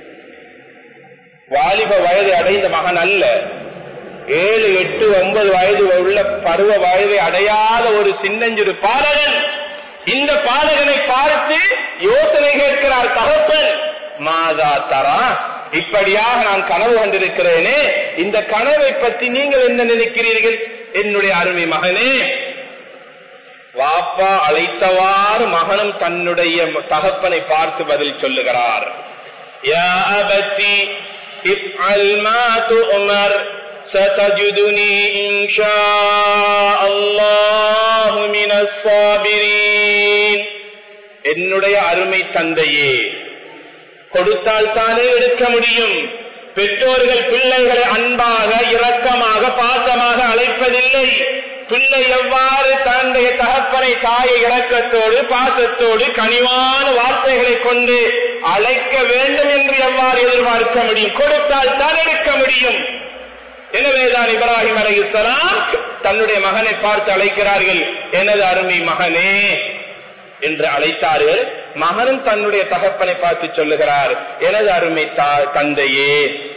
வாலிப வயது அடைந்த மகன் அல்ல ஏழு எட்டு ஒன்பது வயது உள்ள பருவ வயதை அடையாத ஒரு சின்னஞ்சிறு பாலகன் இந்த பாலகனை பார்த்து யோசனை கேட்கிறார் தகப்பன் மாதா தரா இப்படியாக நான் கனவு கொண்டிருக்கிறேனே இந்த கனவை பற்றி நீங்கள் என்ன நினைக்கிறீர்கள் என்னுடைய அருமை மகனே வாப்பா அழைத்தவாறு மகனும் தன்னுடைய தகப்பனை பார்த்து பதில் சொல்லுகிறார் யா அபத்தி இஃப்அல் மா துஅமர் ستجدني إن شاء الله من الصابرين என்னுடைய அருமை தந்தையே கொடுத்தால் தானே எடுக்க முடியும் பெற்றோர்கள் பிள்ளைகளை அன்பாக இரக்கமாக பாசமாக அழைப்பதில்லை பிள்ளை எவ்வாறு தன்னுடைய தகப்பனை தாயை இரக்கத்தோடு பாசத்தோடு கனிவான வார்த்தைகளை கொண்டு அழைக்க வேண்டும் என்று எவ்வாறு எதிர்பார்க்க முடியும் கொடுத்தால் தான் எடுக்க முடியும் எனவேதான் இப்ராஹிம் அலை இஸ்லாம் தன்னுடைய மகனை பார்த்து அழைக்கிறார்கள் எனது அருமை மகனே என்று அழைத்தார்கள் மகனும் தன்னுடைய தகப்பனை பார்த்து சொல்லுகிறார் எனது அருமை தந்தையே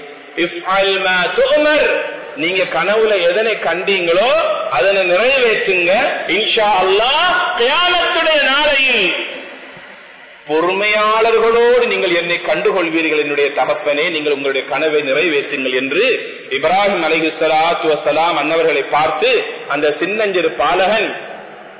நீங்க கனவுல எதனை கண்டீங்களோ அதனை நிறைவேற்றுங்க இன்ஷா அல்லா தியானத்துடைய நாளையில் பொறுமையாளர்களோடு நீங்கள் என்னை கண்டுகொள்வீர்கள் என்னுடைய தகப்பனே நீங்கள் உங்களுடைய கனவை நிறைவேற்றுங்கள் என்று இப்ராஹிம் அலஹி சலாத்து வசலாம் அன்னவர்களை பார்த்து அந்த சின்னஞ்சிறு பாலகன்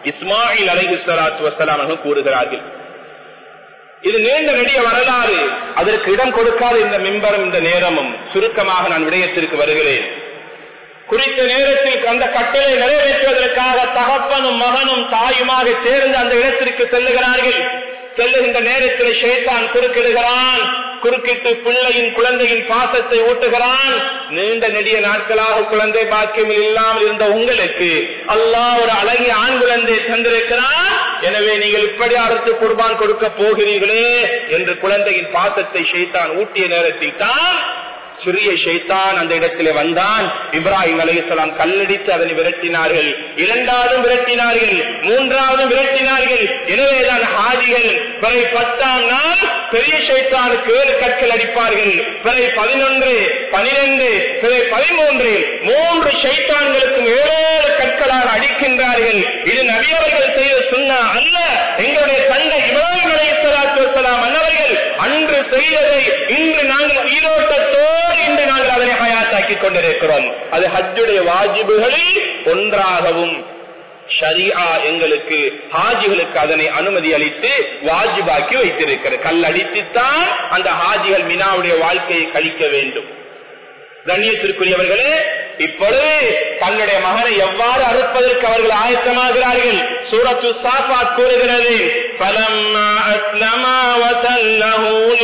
இஸ்மாயில் அலஹி சலாத்து வசலாம் கூறுகிறார்கள் இது நீண்ட நெடிய வரலாறு அதற்கு இடம் கொடுக்காத இந்த மிம்பரும் இந்த நேரமும் சுருக்கமாக நான் விடயத்திற்கு வருகிறேன் குறித்த நேரத்தில் அந்த கட்டளை நிறைவேற்றுவதற்காக தகப்பனும் மகனும் தாயுமாக சேர்ந்து அந்த இடத்திற்கு செல்லுகிறார்கள் செல்லுகின்ற நேரத்தில் ஷேத்தான் குறுக்கிடுகிறான் குறுக்கிட்டு பிள்ளையின் குழந்தையின் பாசத்தை ஊட்டுகிறான் நீண்ட நெடிய நாட்களாக குழந்தை பாக்கியம் இல்லாமல் இருந்த உங்களுக்கு அல்லாஹ் ஒரு அழகிய ஆண் குழந்தை தந்திருக்கிறான் எனவே நீங்கள் இப்படி அறுத்து குர்பான் கொடுக்க போகிறீர்களே என்று குழந்தையின் பாசத்தை ஷேத்தான் ஊட்டிய நேரத்தில் தான் சிறிய ஷைத்தான் அந்த இடத்திலே வந்தான் இப்ராஹிம் அலையாம் கல்லடித்து அதனை விரட்டினார்கள் இரண்டாவதும் விரட்டினார்கள் மூன்றாவதும் விரட்டினார்கள் எனவேதான் ஹாஜிகள் பிறை பத்தாம் நாள் பெரிய ஷைத்தானுக்கு ஏழு கற்கள் அடிப்பார்கள் பிறை பதினொன்று பனிரெண்டு பிறை பதிமூன்று மூன்று ஷைத்தான்களுக்கும் ஏழு கற்களால் அடிக்கின்றார்கள் இது நபியவர்கள் செய்த சொன்னா அல்ல எங்களுடைய தந்தை இப்ராஹிம் அலையாத்து வசலாம் அன்னவர்கள் அன்று செய்ததை இன்று நாங்கள் ஈரோட்டத்தோடு இன்று நாங்கள் அதனை ஹயாத்தாக்கி கொண்டிருக்கிறோம் அது ஹஜ்ஜுடைய வாஜிபுகளில் ஒன்றாகவும் ஷரியா எங்களுக்கு ஹாஜிகளுக்கு அதனை அனுமதி அளித்து வாஜிபாக்கி வைத்திருக்கிறது கல் அடித்துத்தான் அந்த ஹாஜிகள் மினாவுடைய வாழ்க்கையை கழிக்க வேண்டும் கண்ணியத்திற்குரியவர்களே இப்பொழுது தன்னுடைய மகனை எவ்வாறு அறுப்பதற்கு அவர்கள் ஆயத்தமாகிறார்கள் சூரத்து சாஃபாத் கூறுகிறது فَلَمَّا أَسْلَمَا وَتَلَّهُ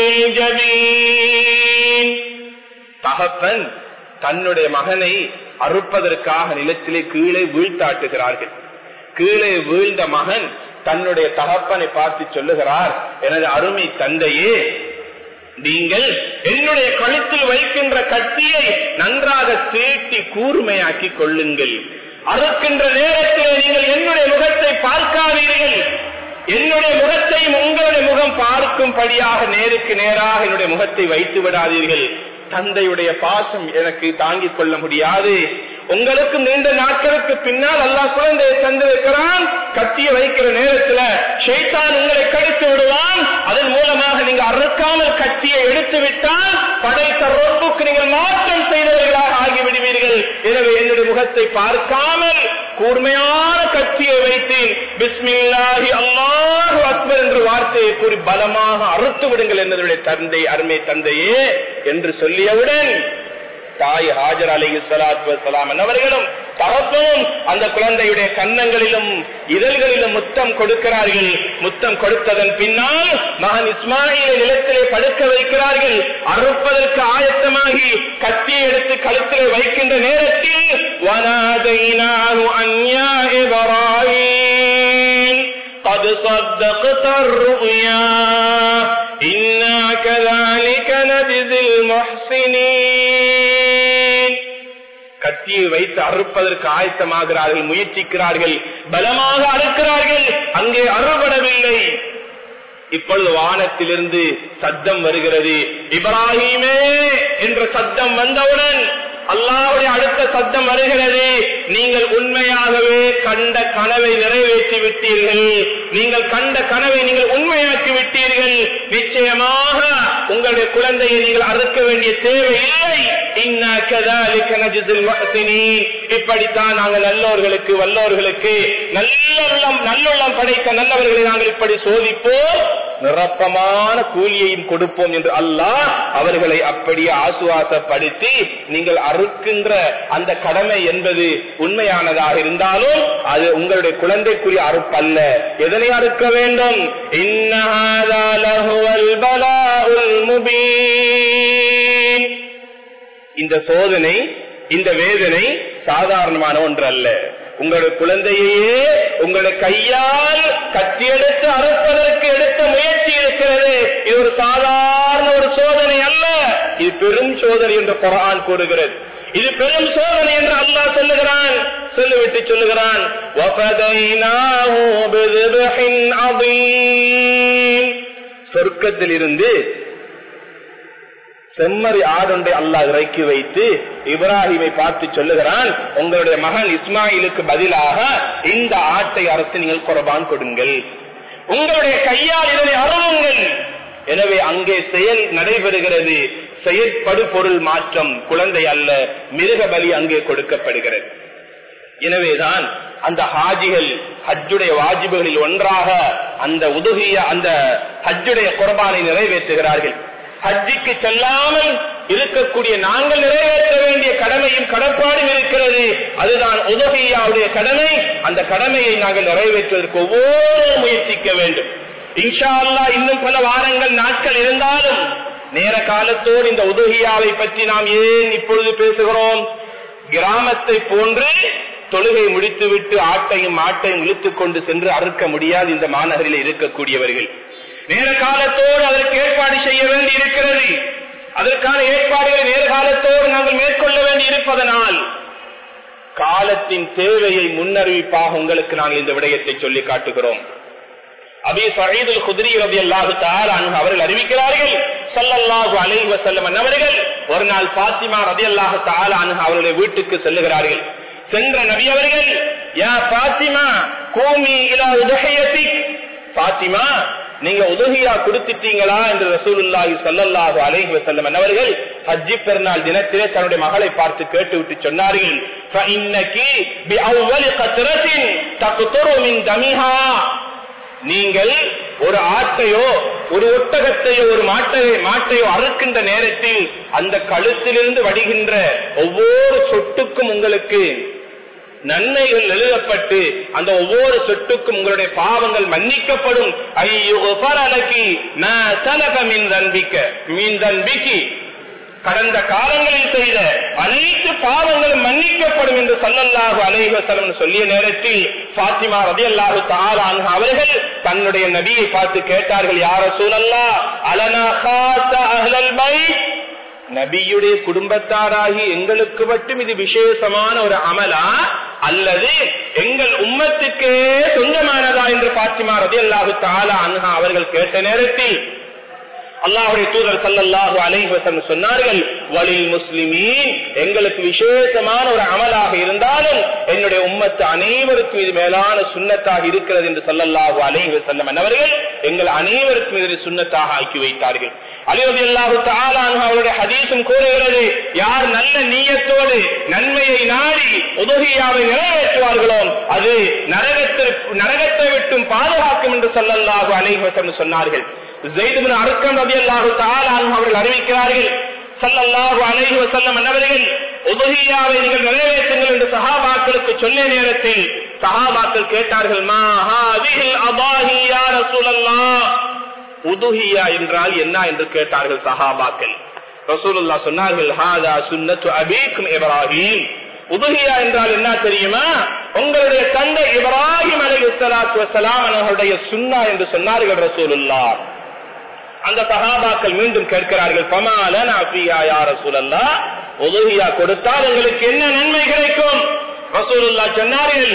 لِلْجَبِينِ தகப்பன் தன்னுடைய மகனை அறுப்பதற்காக நிலத்திலே கீழே வீழ்த்தாட்டுகிறார்கள் கீழே வீழ்ந்த மகன் தன்னுடைய தகப்பனை பார்த்து சொல்லுகிறார் எனது அருமை தந்தையே நீங்கள் என்னுடைய கழுத்தில் வைக்கின்ற கத்தியை நன்றாக தீட்டி கூர்மையாக்கி கொள்ளுங்கள் அறுக்கின்ற நேரத்தில் நீங்கள் என்னுடைய முகத்தை பார்க்காதீர்கள் என்னுடைய முகத்தையும் உங்களுடைய முகம் பார்க்கும்படியாக நேருக்கு நேராக என்னுடைய முகத்தை வைத்து விடாதீர்கள் தந்தையுடைய பாசம் எனக்கு தாங்கிக் கொள்ள முடியாது உங்களுக்கு நீண்ட நாட்களுக்கு பின்னால் அல்லா குழந்தையை தந்திருக்கிறான் கத்திய வைக்கிற நேரத்துல ஷைத்தான் உங்களை கடித்து விடுவான் அதன் மூலமாக நீங்க அறுக்காமல் கத்தியை எடுத்து விட்டால் படைத்த ரொப்புக்கு நீங்கள் மாற்றம் செய்தவர்களாக ஆகிவிடுவீர்கள் எனவே என்னுடைய முகத்தை பார்க்காமல் கூர்மையான கத்தியை வைத்து பிஸ்மில்லாஹி அல்லாஹு அக்பர் என்று வார்த்தையை கூறி பலமாக அறுத்து விடுங்கள் என்னுடைய தந்தை அருமை தந்தையே என்று சொல்லியவுடன் தாய் ஹாஜர் அலி சலாத்துவலாம் அவர்களும் தகப்பனும் அந்த குழந்தையுடைய கன்னங்களிலும் இதழ்களிலும் முத்தம் கொடுக்கிறார்கள் முத்தம் கொடுத்ததன் பின்னால் மகன் இஸ்மாயிலை நிலத்திலே படுக்க வைக்கிறார்கள் அறுப்பதற்கு ஆயத்தமாகி கத்தியை எடுத்து கழுத்திலே வைக்கின்ற நேரத்தில் வனாதைனாகு அந்யா இப்ராஹிம் قد صدقت الرؤيا إنا كذلك نجزي المحسنين கத்தியை வைத்து அறுப்பதற்கு ஆயத்தமாகிறார்கள் முயற்சிக்கிறார்கள் பலமாக அறுக்கிறார்கள் அங்கே அறுபடவில்லை இப்பொழுது வானத்திலிருந்து சத்தம் வருகிறது இப்ராஹிமே என்ற சத்தம் வந்தவுடன் அல்லாவுடைய அடுத்த சத்தம் வருகிறது நீங்கள் உண்மையாகவே கண்ட கனவை நிறைவேற்றி விட்டீர்கள் நீங்கள் கண்ட கனவை நீங்கள் உண்மையாக்கி விட்டீர்கள் நிச்சயமாக உங்களுடைய குழந்தையை நீங்கள் அறுக்க வேண்டிய தேவை இல்லை இப்படித்தான் நாங்கள் நல்லோர்களுக்கு வல்லோர்களுக்கு நல்லுள்ளம் நல்லுள்ளம் படைத்த நல்லவர்களை நாங்கள் இப்படி சோதிப்போம் நிரப்பமான கூலியையும் கொடுப்போம் என்று அல்லாஹ் அவர்களை அப்படியே ஆசுவாசப்படுத்தி நீங்கள் அறுக்கின்ற அந்த கடமை என்பது உண்மையானதாக இருந்தாலும் அது உங்களுடைய குழந்தைக்குரிய அறுப்பல்ல எதனை அறுக்க வேண்டும் இந்த சோதனை இந்த வேதனை சாதாரணமான ஒன்று அல்ல உங்களுடைய குழந்தையே உங்களுடைய கையால் கத்தியெடுத்து அறுப்பதற்கு எடுத்த முயற்சி இருக்கிறது இது ஒரு சாதாரண ஒரு சோதனை அல்ல இது பெரும் சோதனை என்று குரான் கூறுகிறது இது பெரும் சோதனை என்று அல்லாஹ் சொல்லுகிறான் சொல்லிவிட்டு சொல்லுகிறான் சொர்க்கத்தில் இருந்து செம்மறி ஆடொன்றை அல்லாஹ் இறக்கி வைத்து இப்ராஹிமை பார்த்து சொல்லுகிறான் உங்களுடைய மகன் இஸ்மாயிலுக்கு பதிலாக இந்த ஆட்டை அறுத்து நீங்கள் குரபான் கொடுங்கள் உங்களுடைய கையால் இதனை அருவுங்கள் எனவே அங்கே செயல் நடைபெறுகிறது செயற்படு பொருள் மாற்றம் குழந்தை அல்ல மிருக பலி அங்கே கொடுக்கப்படுகிறது எனவேதான் அந்த ஹாஜிகள் ஹஜ்ஜுடைய வாஜிபுகளில் ஒன்றாக அந்த உதவிய அந்த ஹஜ்ஜுடைய குரபானை நிறைவேற்றுகிறார்கள் ஹஜ்ஜிக்கு செல்லாமல் இருக்கக்கூடிய நாங்கள் நிறைவேற்ற வேண்டிய கடமையும் கடப்பாடும் இருக்கிறது அதுதான் உதவியாவுடைய கடமை அந்த கடமையை நாங்கள் நிறைவேற்றுவதற்கு ஒவ்வொரு முயற்சிக்க வேண்டும் இன்ஷா அல்லா இன்னும் பல வாரங்கள் நாட்கள் இருந்தாலும் நேர காலத்தோடு இந்த உதவியாவை பற்றி நாம் ஏன் இப்பொழுது பேசுகிறோம் கிராமத்தை போன்று தொழுகை முடித்துவிட்டு ஆட்டையும் மாட்டையும் இழுத்துக் கொண்டு சென்று அறுக்க முடியாது இந்த மாநகரில் இருக்கக்கூடியவர்கள் நேர காலத்தோடு அதற்கு ஏற்பாடு செய்ய வேண்டி இருக்கிறது அதற்கான ஏற்பாடுகளை நேர காலத்தோடு நாங்கள் மேற்கொள்ள வேண்டி இருப்பதனால் காலத்தின் தேவையை முன்னறிவிப்பாக உங்களுக்கு நாங்கள் இந்த விடயத்தை சொல்லி காட்டுகிறோம் அபி சயீதுல் குதிரி ரவி அல்லாஹு அவர்கள் அறிவிக்கிறார்கள் சல்லல்லாஹு அலைஹி வஸல்லம் அவர்கள் ஒரு நாள் பாத்திமா ரதி அல்லாஹு தாலானு அவருடைய வீட்டுக்கு செல்லுகிறார்கள் சென்ற நபி அவர்கள் யா பாத்திமா கோமி இலா உதகையத்தி பாத்திமா நீங்க உதவியா கொடுத்துட்டீங்களா என்று ரசூலுல்லாஹி ஸல்லல்லாஹு அலைஹி வஸல்லம் அவர்கள் ஹஜ்ஜி பெருநாள் தினத்திலே தன்னுடைய மகளை பார்த்து கேட்டுவிட்டு சொன்னார்கள் ஃபஇன்னகி பிஅவ்வலி கத்ரத்தின் தக்துரு மின் தமிஹா நீங்கள் ஒரு ஆட்டையோ ஒரு ஒட்டகத்தையோ ஒரு மாட்டையோ மாட்டையோ அறுக்கின்ற நேரத்தில் அந்த கழுத்திலிருந்து வடிகின்ற ஒவ்வொரு சொட்டுக்கும் உங்களுக்கு நன்மைகள் எழுதப்பட்டு அந்த ஒவ்வொரு சொட்டுக்கும் உங்களுடைய பாவங்கள் மன்னிக்கப்படும் கடந்த காலங்களில் செய்த அனைத்து பாவங்களும் மன்னிக்கப்படும் என்று சல்லல்லாஹு அலைவசலம் சொல்லிய நேரத்தில் பாத்திமா ரதி அல்லாஹு தாலான் அவர்கள் தன்னுடைய நபியை பார்த்து கேட்டார்கள் யார சூழல்லா அலனா அஹ்லல் பைத் நபியுடைய குடும்பத்தாராகி எங்களுக்கு மட்டும் இது விசேஷமான ஒரு அமலா அல்லது எங்கள் உம்மத்துக்கே சொந்தமானதா என்று பாத்திமா ரதி அல்லாஹு தாலா அன்ஹா அவர்கள் கேட்ட நேரத்தில் அல்லாஹுடைய தூதர் சல்லல்லாஹு அலைவசம் சொன்னார்கள் வலில் முஸ்லிமீன் எங்களுக்கு விசேஷமான ஒரு அமலாக இருந்தாலும் என்னுடைய உம்மத்து அனைவருக்கும் இது மேலான சுண்ணத்தாக இருக்கிறது என்று சல்லல்லாஹு அலைவசல்லம் அவர்கள் எங்கள் அனைவருக்கும் இதனை சுண்ணத்தாக ஆக்கி வைத்தார்கள் அலிவதி அல்லாஹு தாலான் அவருடைய ஹதீசும் கூறுகிறது யார் நல்ல நீயத்தோடு நன்மையை நாடி உதவியாவை நிறைவேற்றுவார்களோ அது நரகத்தை நரகத்தை விட்டும் பாதுகாக்கும் என்று சொல்லல்லாஹு அலைவசம் சொன்னார்கள் ஜெய்துபின் அருக்கம் ரதி அல்லாஹு தாலான் அவர்கள் அறிவிக்கிறார்கள் சல்லல்லாஹு அலைஹி வசல்லம் அன்னவர்கள் உதவியாவை நீங்கள் நிறைவேற்றுங்கள் என்று சஹாபாக்களுக்கு சொல்லிய நேரத்தில் சஹாபாக்கள் கேட்டார்கள் மா ஹாதிஹில் அபாஹி யா ரசூலல்லாஹ் உதுஹியா என்றால் என்ன என்று கேட்டார்கள் சஹாபாக்கள் ரசூலுல்லா சொன்னார்கள் ஹாதா சுன்னத்து அபீக்கும் இப்ராஹிம் உதுஹியா என்றால் என்ன தெரியுமா உங்களுடைய தந்தை இப்ராஹிம் அலி சலாத்து வசலாம் அவர்களுடைய சுன்னா என்று சொன்னார்கள் ரசூலுல்லா அந்த சகாபாக்கள் மீண்டும் கேட்கிறார்கள் பமால நாபியா யார் ரசூலல்லா உதவியா கொடுத்தால் உங்களுக்கு என்ன நன்மை கிடைக்கும் ரசூலுல்லா சொன்னார்கள்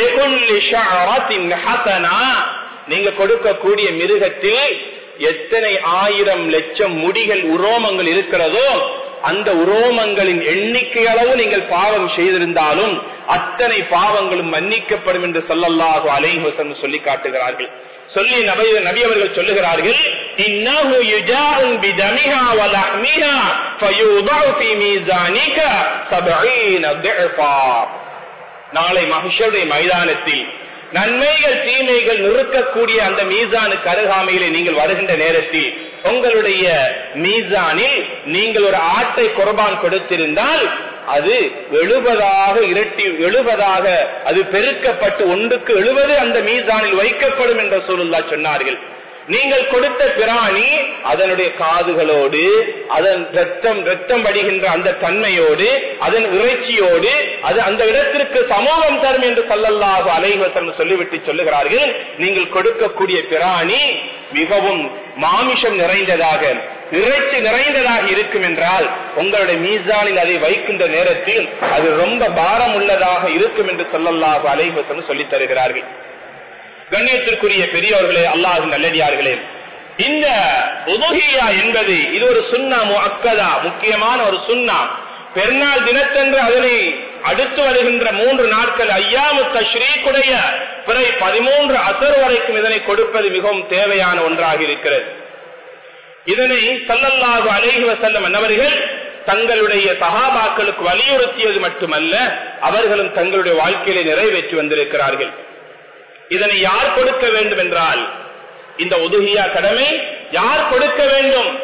நீங்க கொடுக்கக்கூடிய மிருகத்தில் எத்தனை ஆயிரம் லட்சம் முடிகள் உரோமங்கள் இருக்கிறதோ அந்த உரோமங்களின் எண்ணிக்கை அளவு நீங்கள் பாவம் செய்திருந்தாலும் அத்தனை பாவங்களும் மன்னிக்கப்படும் என்று சொல்லல்லாஹு அலைஹசன் சொல்லி காட்டுகிறார்கள் சொல்லி நபி நபி அவர்கள் சொல்லுகிறார்கள் இன்னஹு யுஜாஉ பிதமிஹா வ லஹ்மிஹா ஃபயூதஉ ஃபீ மீசானிக 70 ضعفا நாளை மஹ்ஷருடைய மைதானத்தில் நன்மைகள் தீமைகள் நிறுக்கக்கூடிய அந்த மீசானுக்கு அருகாமையிலே நீங்கள் வருகின்ற நேரத்தில் உங்களுடைய மீசானில் நீங்கள் ஒரு ஆட்டை குர்பான் கொடுத்திருந்தால் அது எழுபதாக இரட்டி எழுபதாக அது பெருக்கப்பட்டு ஒன்றுக்கு எழுபது அந்த மீசானில் வைக்கப்படும் என்ற சூழல்லா சொன்னார்கள் நீங்கள் கொடுத்த பிராணி அதனுடைய காதுகளோடு அதன் ரத்தம் ரத்தம் வடிகின்ற அந்த தன்மையோடு அதன் இறைச்சியோடு அது அந்த இடத்திற்கு சமூகம் தரும் என்று சொல்லல்லாக அலைவசம் சொல்லிவிட்டு சொல்லுகிறார்கள் நீங்கள் கொடுக்கக்கூடிய பிராணி மிகவும் மாமிஷம் நிறைந்ததாக இறைச்சி நிறைந்ததாக இருக்கும் என்றால் உங்களுடைய மீசானில் அதை வைக்கின்ற நேரத்தில் அது ரொம்ப பாரம் உள்ளதாக இருக்கும் என்று சொல்லல்லாக அலைவசம் சொல்லித் தருகிறார்கள் கண்ணியத்திற்குரிய பெரியவர்களே அல்லாஹ் நல்லடியார்களே இந்த உதுகியா என்பது இது ஒரு சுண்ணா அக்கதா முக்கியமான ஒரு சுண்ணா பெருநாள் தினத்தன்று அதனை அடுத்து வருகின்ற மூன்று நாட்கள் ஐயாமு தஸ்ரீக்குடைய பிறை பதிமூன்று அசர் வரைக்கும் இதனை கொடுப்பது மிகவும் தேவையான ஒன்றாக இருக்கிறது இதனை சல்லல்லாஹு அலைஹி வசல்லம் அன்னவர்கள் தங்களுடைய சகாபாக்களுக்கு வலியுறுத்தியது மட்டுமல்ல அவர்களும் தங்களுடைய வாழ்க்கையிலே நிறைவேற்றி வந்திருக்கிறார்கள் இதனை யார் கொடுக்க வேண்டும் என்றால் இந்த உதுகியா கடமை யார் கொடுக்க வேண்டும்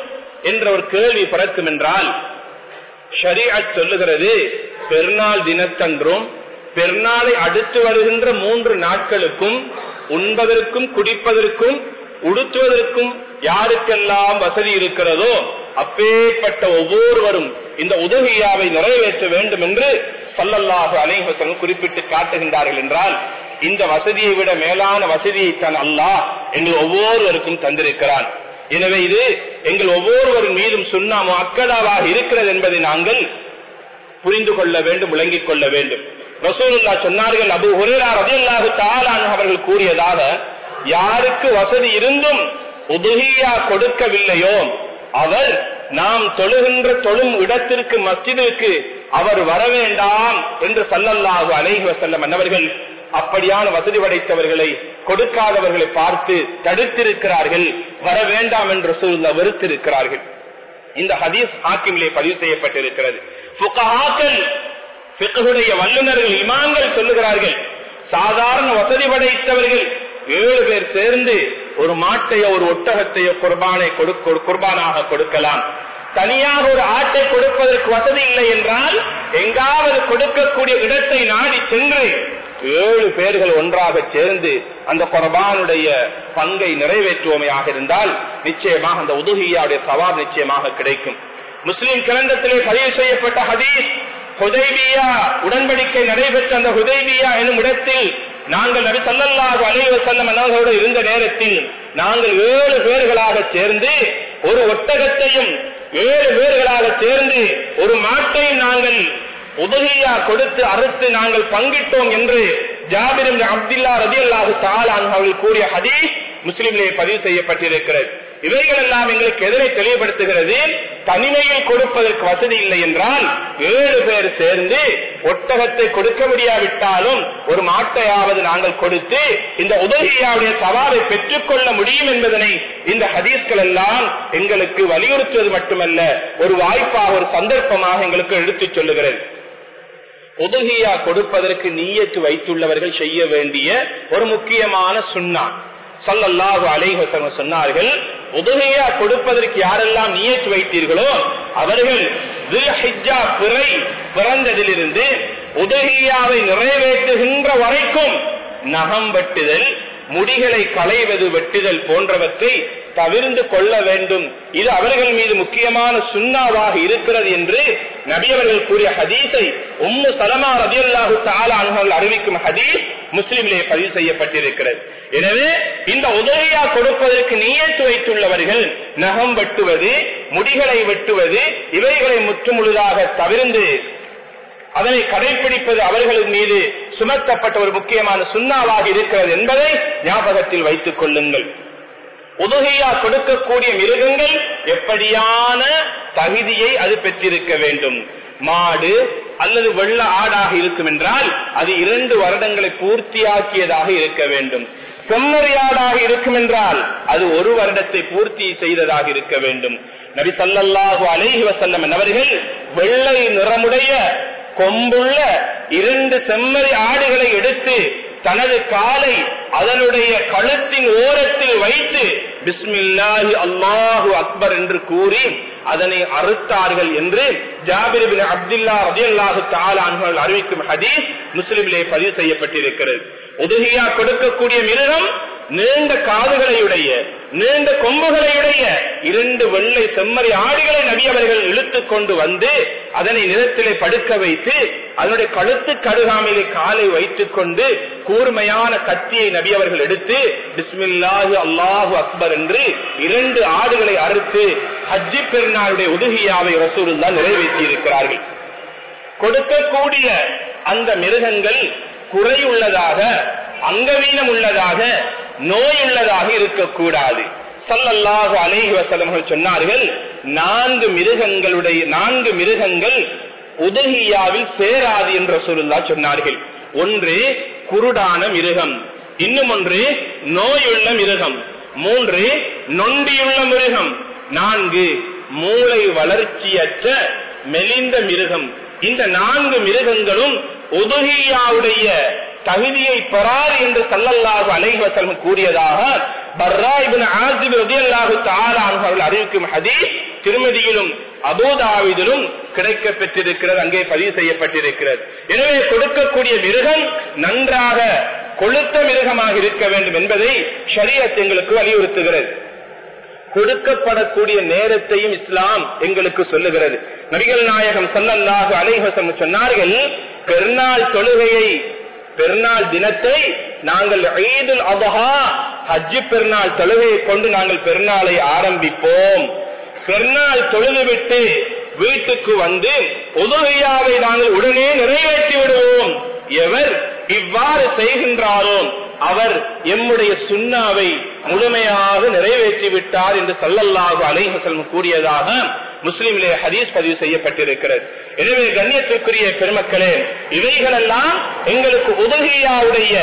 என்ற ஒரு கேள்வி பிறக்கும் என்றால் ஷரீஅத் சொல்லுகிறது பெருநாள் தினத்தன்றும் பெருநாளை அடுத்து வருகின்ற மூன்று நாட்களுக்கும் உண்பதற்கும் குடிப்பதற்கும் உடுத்துவதற்கும் யாருக்கெல்லாம் வசதி இருக்கிறதோ அப்பேற்பட்ட ஒவ்வொருவரும் இந்த உதவியாவை நிறைவேற்ற வேண்டும் என்று சல்லல்லாஹு அலைஹசன் குறிப்பிட்டு காட்டுகின்றார்கள் என்றால் இந்த வசதியை விட மேலான வசதியை தான் அல்லாஹ் எங்கள் ஒவ்வொருவருக்கும் தந்திருக்கிறான் எனவே இது எங்கள் ஒவ்வொருவரின் மீதும் சுண்ணாமோ அக்கடாவாக இருக்கிறது என்பதை நாங்கள் புரிந்து கொள்ள வேண்டும் விளங்கிக் கொள்ள வேண்டும் ரசூலுல்லா சொன்னார்கள் அபு ஹுரேரா ரதியல்லாஹு தாலான் அவர்கள் கூறியதாக யாருக்கு வசதி இருந்தும் உதுகியா கொடுக்கவில்லையோ அவர் நாம் தொழுகின்ற தொழும் இடத்திற்கு மஸ்ஜிதிற்கு அவர் வர வேண்டாம் என்று சல்லல்லாஹு அலைஹி வசல்லம் அன்னவர்கள் அப்படியான வசதி படைத்தவர்களை கொடுக்காதவர்களை பார்த்து தடுத்திருக்கிறார்கள் வர வேண்டாம் என்று சூழ்நிலை வெறுத்திருக்கிறார்கள் இந்த ஹதீஸ் ஹாக்கிமிலே பதிவு செய்யப்பட்டிருக்கிறது வல்லுநர்கள் இமாங்கள் சொல்லுகிறார்கள் சாதாரண வசதி படைத்தவர்கள் ஏழு பேர் சேர்ந்து ஒரு மாட்டையோ ஒரு ஒட்டகத்தையோ குர்பானை குர்பானாக கொடுக்கலாம் தனியாக ஒரு ஆட்டை கொடுப்பதற்கு வசதி இல்லை என்றால் எங்காவது கொடுக்கக்கூடிய இடத்தை நாடி சென்று ஏழு பேர்கள் ஒன்றாக சேர்ந்து அந்த குர்பானுடைய பங்கை நிறைவேற்றுவோமையாக இருந்தால் நிச்சயமாக அந்த உதுகியாவுடைய சவால் நிச்சயமாக கிடைக்கும் முஸ்லிம் கிரந்தத்திலே பதிவு செய்யப்பட்ட ஹதீஸ் ஹுதைபியா உடன்படிக்கை நடைபெற்ற அந்த ஹுதைபியா எனும் இடத்தில் நாங்கள் நபி சல்லல்லாஹு அலைஹி வஸல்லம் அவர்களோடு இருந்த நேரத்தில் நாங்கள் ஏழு பேர்களாக சேர்ந்து ஒரு ஒட்டகத்தையும் ஏழு பேர்களாக சேர்ந்து ஒரு மாட்டையும் நாங்கள் உதவியா கொடுத்து அறுத்து நாங்கள் பங்கிட்டோம் என்று ஜாபிர் அப்துல்லா ரதி அல்லாஹு தாலான் அவர்கள் கூறிய ஹதீஸ் முஸ்லிம்லே பதிவு செய்யப்பட்டிருக்கிறது இவைகள் எல்லாம் எங்களுக்கு எதிரை தெளிவுபடுத்துகிறது தனிமையில் கொடுப்பதற்கு வசதி இல்லை என்றால் ஏழு பேர் சேர்ந்து ஒட்டகத்தை கொடுக்க முடியாவிட்டாலும் ஒரு மாட்டையாவது நாங்கள் கொடுத்து இந்த உதவியாவுடைய சவாலை பெற்றுக்கொள்ள முடியும் என்பதனை இந்த ஹதீஸ்கள் எல்லாம் எங்களுக்கு வலியுறுத்துவது மட்டுமல்ல ஒரு வாய்ப்பாக ஒரு சந்தர்ப்பமாக எங்களுக்கு எடுத்துச் சொல்லுகிறது உதகியா கொடுப்பதற்கு நீயத்து வைத்துள்ளவர்கள் செய்ய வேண்டிய ஒரு முக்கியமான சுண்ணா சல்லல்லாஹு அலைஹசங்க சொன்னார்கள் உதகையா கொடுப்பதற்கு யாரெல்லாம் நியத்து வைத்தீர்களோ அவர்கள் பிறை பிறந்ததிலிருந்து உதகியாவை நிறைவேற்றுகின்ற வரைக்கும் நகம் வெட்டுதல் முடிகளை களைவது வெட்டுதல் போன்றவற்றை தவிர்ந்து கொள்ள வேண்டும் இது அவர்கள் மீது முக்கியமான சுண்ணாவாக இருக்கிறது என்று நபி அவர்கள் கூறிய ஹதீஸை உம்மு சலமா ரதியல்லாஹு தாலான்கள் அறிவிக்கும் ஹதீஸ் முஸ்லிமிலே பதிவு செய்யப்பட்டிருக்கிறது எனவே இந்த உதவியா கொடுப்பதற்கு நீயத்து வைத்துள்ளவர்கள் நகம் வெட்டுவது முடிகளை வெட்டுவது இவைகளை முற்றுமுழுதாக தவிர்ந்து அதனை கடைபிடிப்பது அவர்களின் மீது சுமத்தப்பட்ட ஒரு முக்கியமான சுண்ணாவாக இருக்கிறது என்பதை ஞாபகத்தில் வைத்துக் கொள்ளுங்கள் உதகையா கொடுக்கக்கூடிய மிருகங்கள் எப்படியான தகுதியை அது பெற்றிருக்க வேண்டும் மாடு அல்லது வெள்ள ஆடாக இருக்கும் என்றால் அது இரண்டு வருடங்களை பூர்த்தியாக்கியதாக இருக்க வேண்டும் செம்மறியாடாக இருக்கும் என்றால் அது ஒரு வருடத்தை பூர்த்தி செய்ததாக இருக்க வேண்டும் நபி சல்லல்லாஹு அலைஹி வசல்லம் அவர்கள் வெள்ளை நிறமுடைய கொம்புள்ள இரண்டு செம்மறி ஆடுகளை எடுத்து தனது காலை அதனுடைய கழுத்தின் ஓரத்தில் வைத்து பிஸ்மில்லாஹி அல்லாஹு அக்பர் என்று கூறி அதனை அறுத்தார்கள் என்று ஜாபிர் பின் அப்துல்லா ரதியல்லாஹு தாலான்கள் அறிவிக்கும் ஹதீஸ் முஸ்லிமிலே பதிவு செய்யப்பட்டிருக்கிறது உதவியா கொடுக்கக்கூடிய மிருகம் நீண்ட காதுகளையுடைய நீண்ட கொம்புகளையுடைய இரண்டு வெள்ளை செம்மறி ஆடிகளை நபி அவர்கள் இழுத்துக் கொண்டு வந்து அதனை நிலத்திலே படுக்க வைத்து அதனுடைய கழுத்து கடுகாமிலே காலை வைத்துக் கொண்டு கூர்மையான கத்தியை நபி அவர்கள் எடுத்து பிஸ்மில்லாஹு அல்லாஹு அக்பர் என்று இரண்டு ஆடுகளை அறுத்து ஹஜ்ஜி பெருநாளுடைய உதவியாவை ரசூலுல்லா நிறைவேற்றி இருக்கிறார்கள் கொடுக்கக்கூடிய அந்த மிருகங்கள் குறையுள்ளதாக அங்கவீனம் உள்ளதாக நோய் உள்ளதாக இருக்கக்கூடாது சல்லல்லாஹு அலேஹி வசலமர்கள் சொன்னார்கள் நான்கு மிருகங்களுடைய நான்கு மிருகங்கள் உதகியாவில் சேராது என்று சொல்லுல்லா சொன்னார்கள் ஒன்று குருடான மிருகம் இன்னும் ஒன்று நோயுள்ள மிருகம் மூன்று நொண்டியுள்ள மிருகம் நான்கு மூளை வளர்ச்சியற்ற மெலிந்த மிருகம் இந்த நான்கு மிருகங்களும் உதகியாவுடைய தகுதியை பெறார் என்று சல்லல்லாஹு அலைவசலம் கூறியதாக பர்ரா இபின் ஆசிப் ரதியல்லாஹு தாலா அவர்கள் அறிவிக்கும் ஹதீஸ் திருமதியிலும் அபோதாவிதிலும் கிடைக்க பெற்றிருக்கிறது அங்கே பதிவு செய்யப்பட்டிருக்கிறது எனவே கொடுக்கக்கூடிய மிருகம் நன்றாக கொளுத்த மிருகமாக இருக்க வேண்டும் என்பதை ஷரியத் எங்களுக்கு வலியுறுத்துகிறது கொடுக்கப்படக்கூடிய நேரத்தையும் இஸ்லாம் எங்களுக்கு சொல்லுகிறது நபிகள் நாயகம் சல்லல்லாஹு அலைஹசம் சொன்னார்கள் பெருநாள் தொழுகையை பெருநாள் தினத்தை நாங்கள் ஈதுல் அபஹா ஹஜ்ஜு பெருநாள் தொழுகையை கொண்டு நாங்கள் பெருநாளை ஆரம்பிப்போம் பெருநாள் தொழுதுவிட்டு வீட்டுக்கு வந்து உதவியாவை நாங்கள் உடனே நிறைவேற்றி விடுவோம் எவர் இவ்வாறு செய்கின்றாரோ அவர் எம்முடைய சுண்ணாவை முழுமையாக நிறைவேற்றி விட்டார் என்று சல்லல்லாஹு அலைஹசல் கூறியதாக முஸ்லிமிலே ஹதீஸ் பதிவு செய்யப்பட்டிருக்கிறது எனவே கண்ணியத்திற்குரிய பெருமக்களே இவைகளெல்லாம் எங்களுக்கு உதவியாவுடைய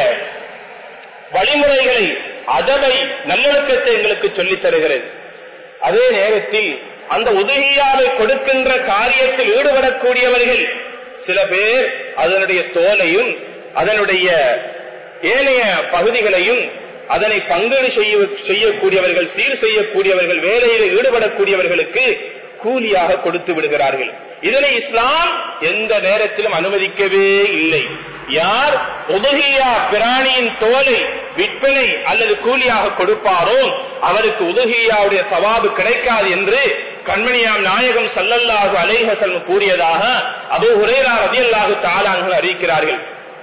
வழிமுறைகளை அதவை நல்லொழுக்கத்தை எங்களுக்கு சொல்லித் தருகிறது அதே நேரத்தில் அந்த உதவியாவை கொடுக்கின்ற காரியத்தில் ஈடுபடக்கூடியவர்கள் சில பேர் அதனுடைய தோலையும் அதனுடைய ஏனைய பகுதிகளையும் அதனை பங்கீடு செய்யக்கூடியவர்கள் சீர் செய்யக்கூடியவர்கள் வேலையில் ஈடுபடக்கூடியவர்களுக்கு கூலியாக கொடுத்து விடுகிறார்கள் இதனை இஸ்லாம் எந்த நேரத்திலும் அனுமதிக்கவே இல்லை யார் உதகியா பிராணியின் தோலை விற்பனை அல்லது கூலியாக கொடுப்பாரோ அவருக்கு உதகியாவுடைய சவாபு கிடைக்காது என்று கண்மணியாம் நாயகம் சல்லல்லாஹு அலைஹசல் கூறியதாக அபு ஹுரேரா ரதியல்லாஹு தாலான்கள் அறிவிக்கிறார்கள்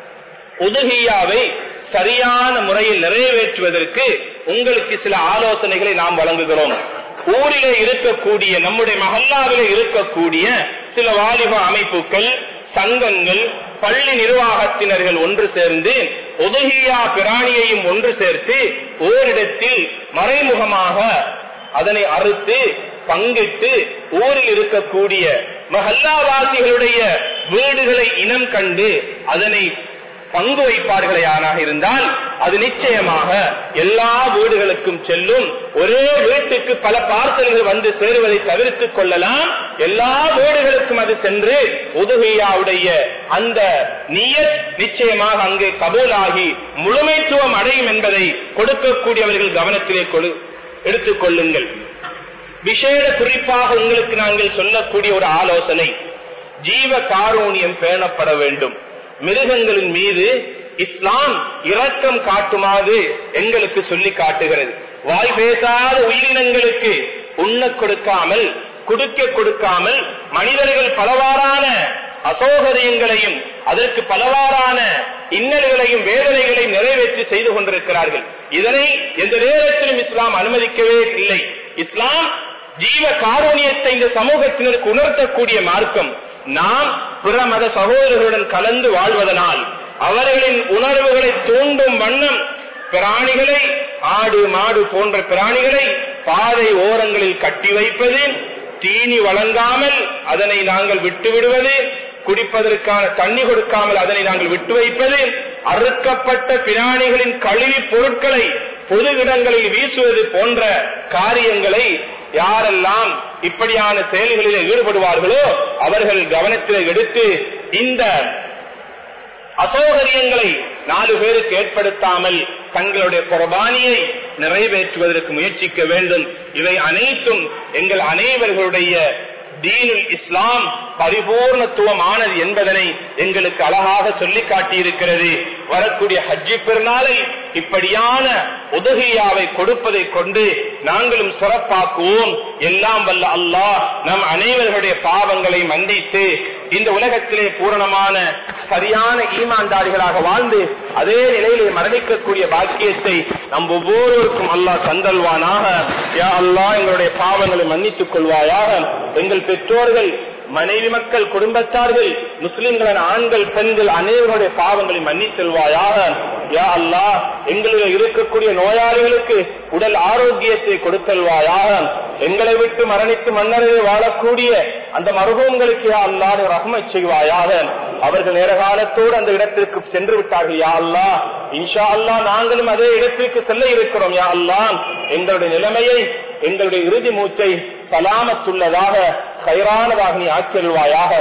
உதகியாவை சரியான முறையில் நிறைவேற்றுவதற்கு உங்களுக்கு சில ஆலோசனைகளை நாம் வழங்குகிறோம் ஊரிலே இருக்கக்கூடிய நம்முடைய மகல்லாவிலே இருக்கக்கூடிய சில வாலிப அமைப்புகள் சங்கங்கள் பள்ளி நிர்வாகத்தினர்கள் ஒன்று சேர்ந்து உதகியா பிராணியையும் ஒன்று சேர்த்து ஓரிடத்தில் மறைமுகமாக அதனை அறுத்து பங்கிட்டு ஊரில் இருக்கக்கூடிய மஹல்லாவாசிகளுடைய வீடுகளை இனம் கண்டு அதனை பங்கு வைப்பார்களேயானாக இருந்தால் அது நிச்சயமாக எல்லா வீடுகளுக்கும் செல்லும் ஒரே வீட்டுக்கு பல பார்சல்கள் வந்து சேருவதை தவிர்த்துக் கொள்ளலாம் எல்லா வீடுகளுக்கும் அது சென்று உதகையாவுடைய அந்த நீயத் நிச்சயமாக அங்கே கபூலாகி முழுமைத்துவம் அடையும் என்பதை கொடுக்கக்கூடியவர்கள் கவனத்திலே கொடு எடுத்துக் கொள்ளுங்கள் விசேட குறிப்பாக உங்களுக்கு நாங்கள் சொல்லக்கூடிய ஒரு ஆலோசனை ஜீவ காரூணியம் பேணப்பட வேண்டும் மிருகங்களின் மீது இஸ்லாம் இரக்கம் காட்டுமாறு எங்களுக்கு சொல்லி காட்டுகிறது வாய் பேசாத உயிரினங்களுக்கு உண்ண கொடுக்காமல் குடுக்க கொடுக்காமல் மனிதர்கள் பலவாறான அசோகரியங்களையும் அதற்கு பலவாறான இன்னல்களையும் வேதனைகளையும் நிறைவேற்றி செய்து கொண்டிருக்கிறார்கள் இதனை எந்த நேரத்திலும் இஸ்லாம் அனுமதிக்கவே இல்லை இஸ்லாம் ஜீவ காரூணியத்தை இந்த சமூகத்தினருக்கு உணர்த்தக்கூடிய மார்க்கம் நாம் பிற மத சகோதரர்களுடன் கலந்து வாழ்வதனால் அவர்களின் உணர்வுகளை தூண்டும் வண்ணம் பிராணிகளை ஆடு மாடு போன்ற பிராணிகளை பாதை ஓரங்களில் கட்டி வைப்பது தீனி வழங்காமல் அதனை நாங்கள் விட்டு விடுவது குடிப்பதற்கான தண்ணி கொடுக்காமல் அதனை நாங்கள் விட்டு வைப்பது அறுக்கப்பட்ட பிராணிகளின் கழிவு பொருட்களை பொது இடங்களில் வீசுவது போன்ற காரியங்களை யாரெல்லாம் இப்படியான செயல்களில் ஈடுபடுவார்களோ அவர்கள் கவனத்தில் எடுத்து இந்த அசௌகரியங்களை நாலு பேருக்கு ஏற்படுத்தாமல் தங்களுடைய குர்பானியை நிறைவேற்றுவதற்கு முயற்சிக்க வேண்டும் இவை அனைத்தும் எங்கள் அனைவர்களுடைய தீனுல் இஸ்லாம் பரிபூர்ணத்துவமானது என்பதனை எங்களுக்கு அழகாக சொல்லி காட்டியிருக்கிறது வரக்கூடிய ஹஜ்ஜி பெருநாளை இப்படியான உதகியாவை கொடுப்பதை கொண்டு நாங்களும் சிறப்பாக்குவோம் எல்லாம் வல்ல அல்லாஹ் நம் அனைவர்களுடைய பாவங்களை மன்னித்து இந்த உலகத்திலே பூரணமான சரியான ஈமான்தாரிகளாக வாழ்ந்து அதே நிலையிலே மரணிக்கக்கூடிய பாக்கியத்தை நம் ஒவ்வொருவருக்கும் அல்லாஹ் தந்தல்வானாக யா அல்லாஹ் எங்களுடைய பாவங்களை மன்னித்துக் கொள்வாயாக எங்கள் பெற்றோர்கள் மனைவி மக்கள் குடும்பத்தார்கள் முஸ்லிம்களின் ஆண்கள் பெண்கள் அனைவருடைய பாவங்களை மன்னித்தல்வாயாக யா அல்லா எங்களில் இருக்கக்கூடிய நோயாளிகளுக்கு உடல் ஆரோக்கியத்தை கொடுத்தல்வாயாக எங்களை விட்டு மரணித்து மன்னரில் வாழக்கூடிய அந்த மருகங்களுக்கு யா அல்லாடு ரஹ்மை செய்வாயாக அவர்கள் நேர காலத்தோடு அந்த இடத்திற்கு சென்று விட்டார்கள் யா அல்லா இன்ஷா அல்லா நாங்களும் அதே இடத்திற்கு செல்ல இருக்கிறோம் யா அல்லா எங்களுடைய நிலைமையை எங்களுடைய இறுதி மூச்சை சலாமத்துள்ளதாக கைரானதாக நீ ஆக்கிடுவாயாக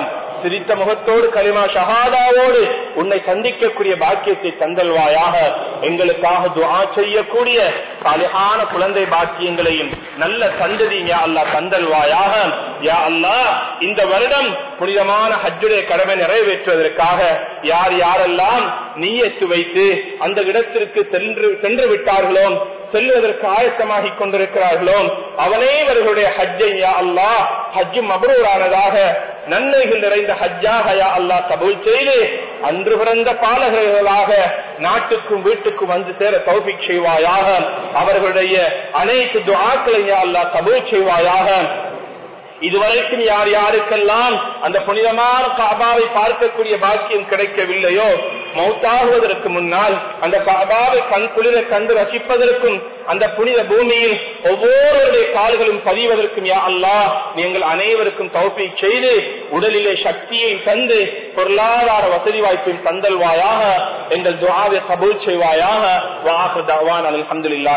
சிரித்த முகத்தோடு களிமா ஷஹாதாவோடு உன்னை சந்திக்கக்கூடிய பாக்கியத்தை தந்தல்வாயாக எங்களுக்காக துஆ செய்யக்கூடிய சாலிஹான குழந்தை பாக்கியங்களையும் நல்ல சந்ததி யா அல்லாஹ் தந்தல்வாயாக யா அல்லாஹ் இந்த வருடம் புனிதமான ஹஜ்ஜுடைய கடமை நிறைவேற்றுவதற்காக யார் யாரெல்லாம் நீயத்து வைத்து அந்த இடத்திற்கு சென்று சென்று விட்டார்களோ செல்வதற்கு ஆயத்தமாகி கொண்டிருக்கிறார்களோ அவனேவர்களுடைய ஹஜ்ஜை யா அல்லாஹ் ஹஜ்ஜு மபரூரானதாக நன்மைகள் நிறைந்த ஹஜ்ஜாக யா அல்லாஹ் கபூல் செய்து அன்று பிறந்த பாலகர்களாக நாட்டுக்கும் வீட்டுக்கும் வந்து சேர தௌபிக் செய்வாயாக அவர்களுடைய அனைத்து துஆக்களையும் யா அல்லாஹ் கபூல் செய்வாயாக இதுவரைக்கும் யார் யாருக்கெல்லாம் அந்த புனிதமான காபாவை பார்க்கக்கூடிய பாக்கியம் கிடைக்கவில்லையோ மௌத்தாகுவதற்கு முன்னால் அந்த காபாவை கண் குளிர கண்டு ரசிப்பதற்கும் அந்த புனித பூமியில் ஒவ்வொருவருடைய கால்களும் பதிவதற்கும் யா அல்லாஹ் நீங்கள் அனைவருக்கும் தௌப்பி செய்து உடலிலே சக்தியை தந்து பொருளாதார வசதி வாய்ப்பையும் தந்தல்வாயாக எங்கள் துவாவை கபூல் செய்வாயாக வாஹு தவான் அலமதுல்லா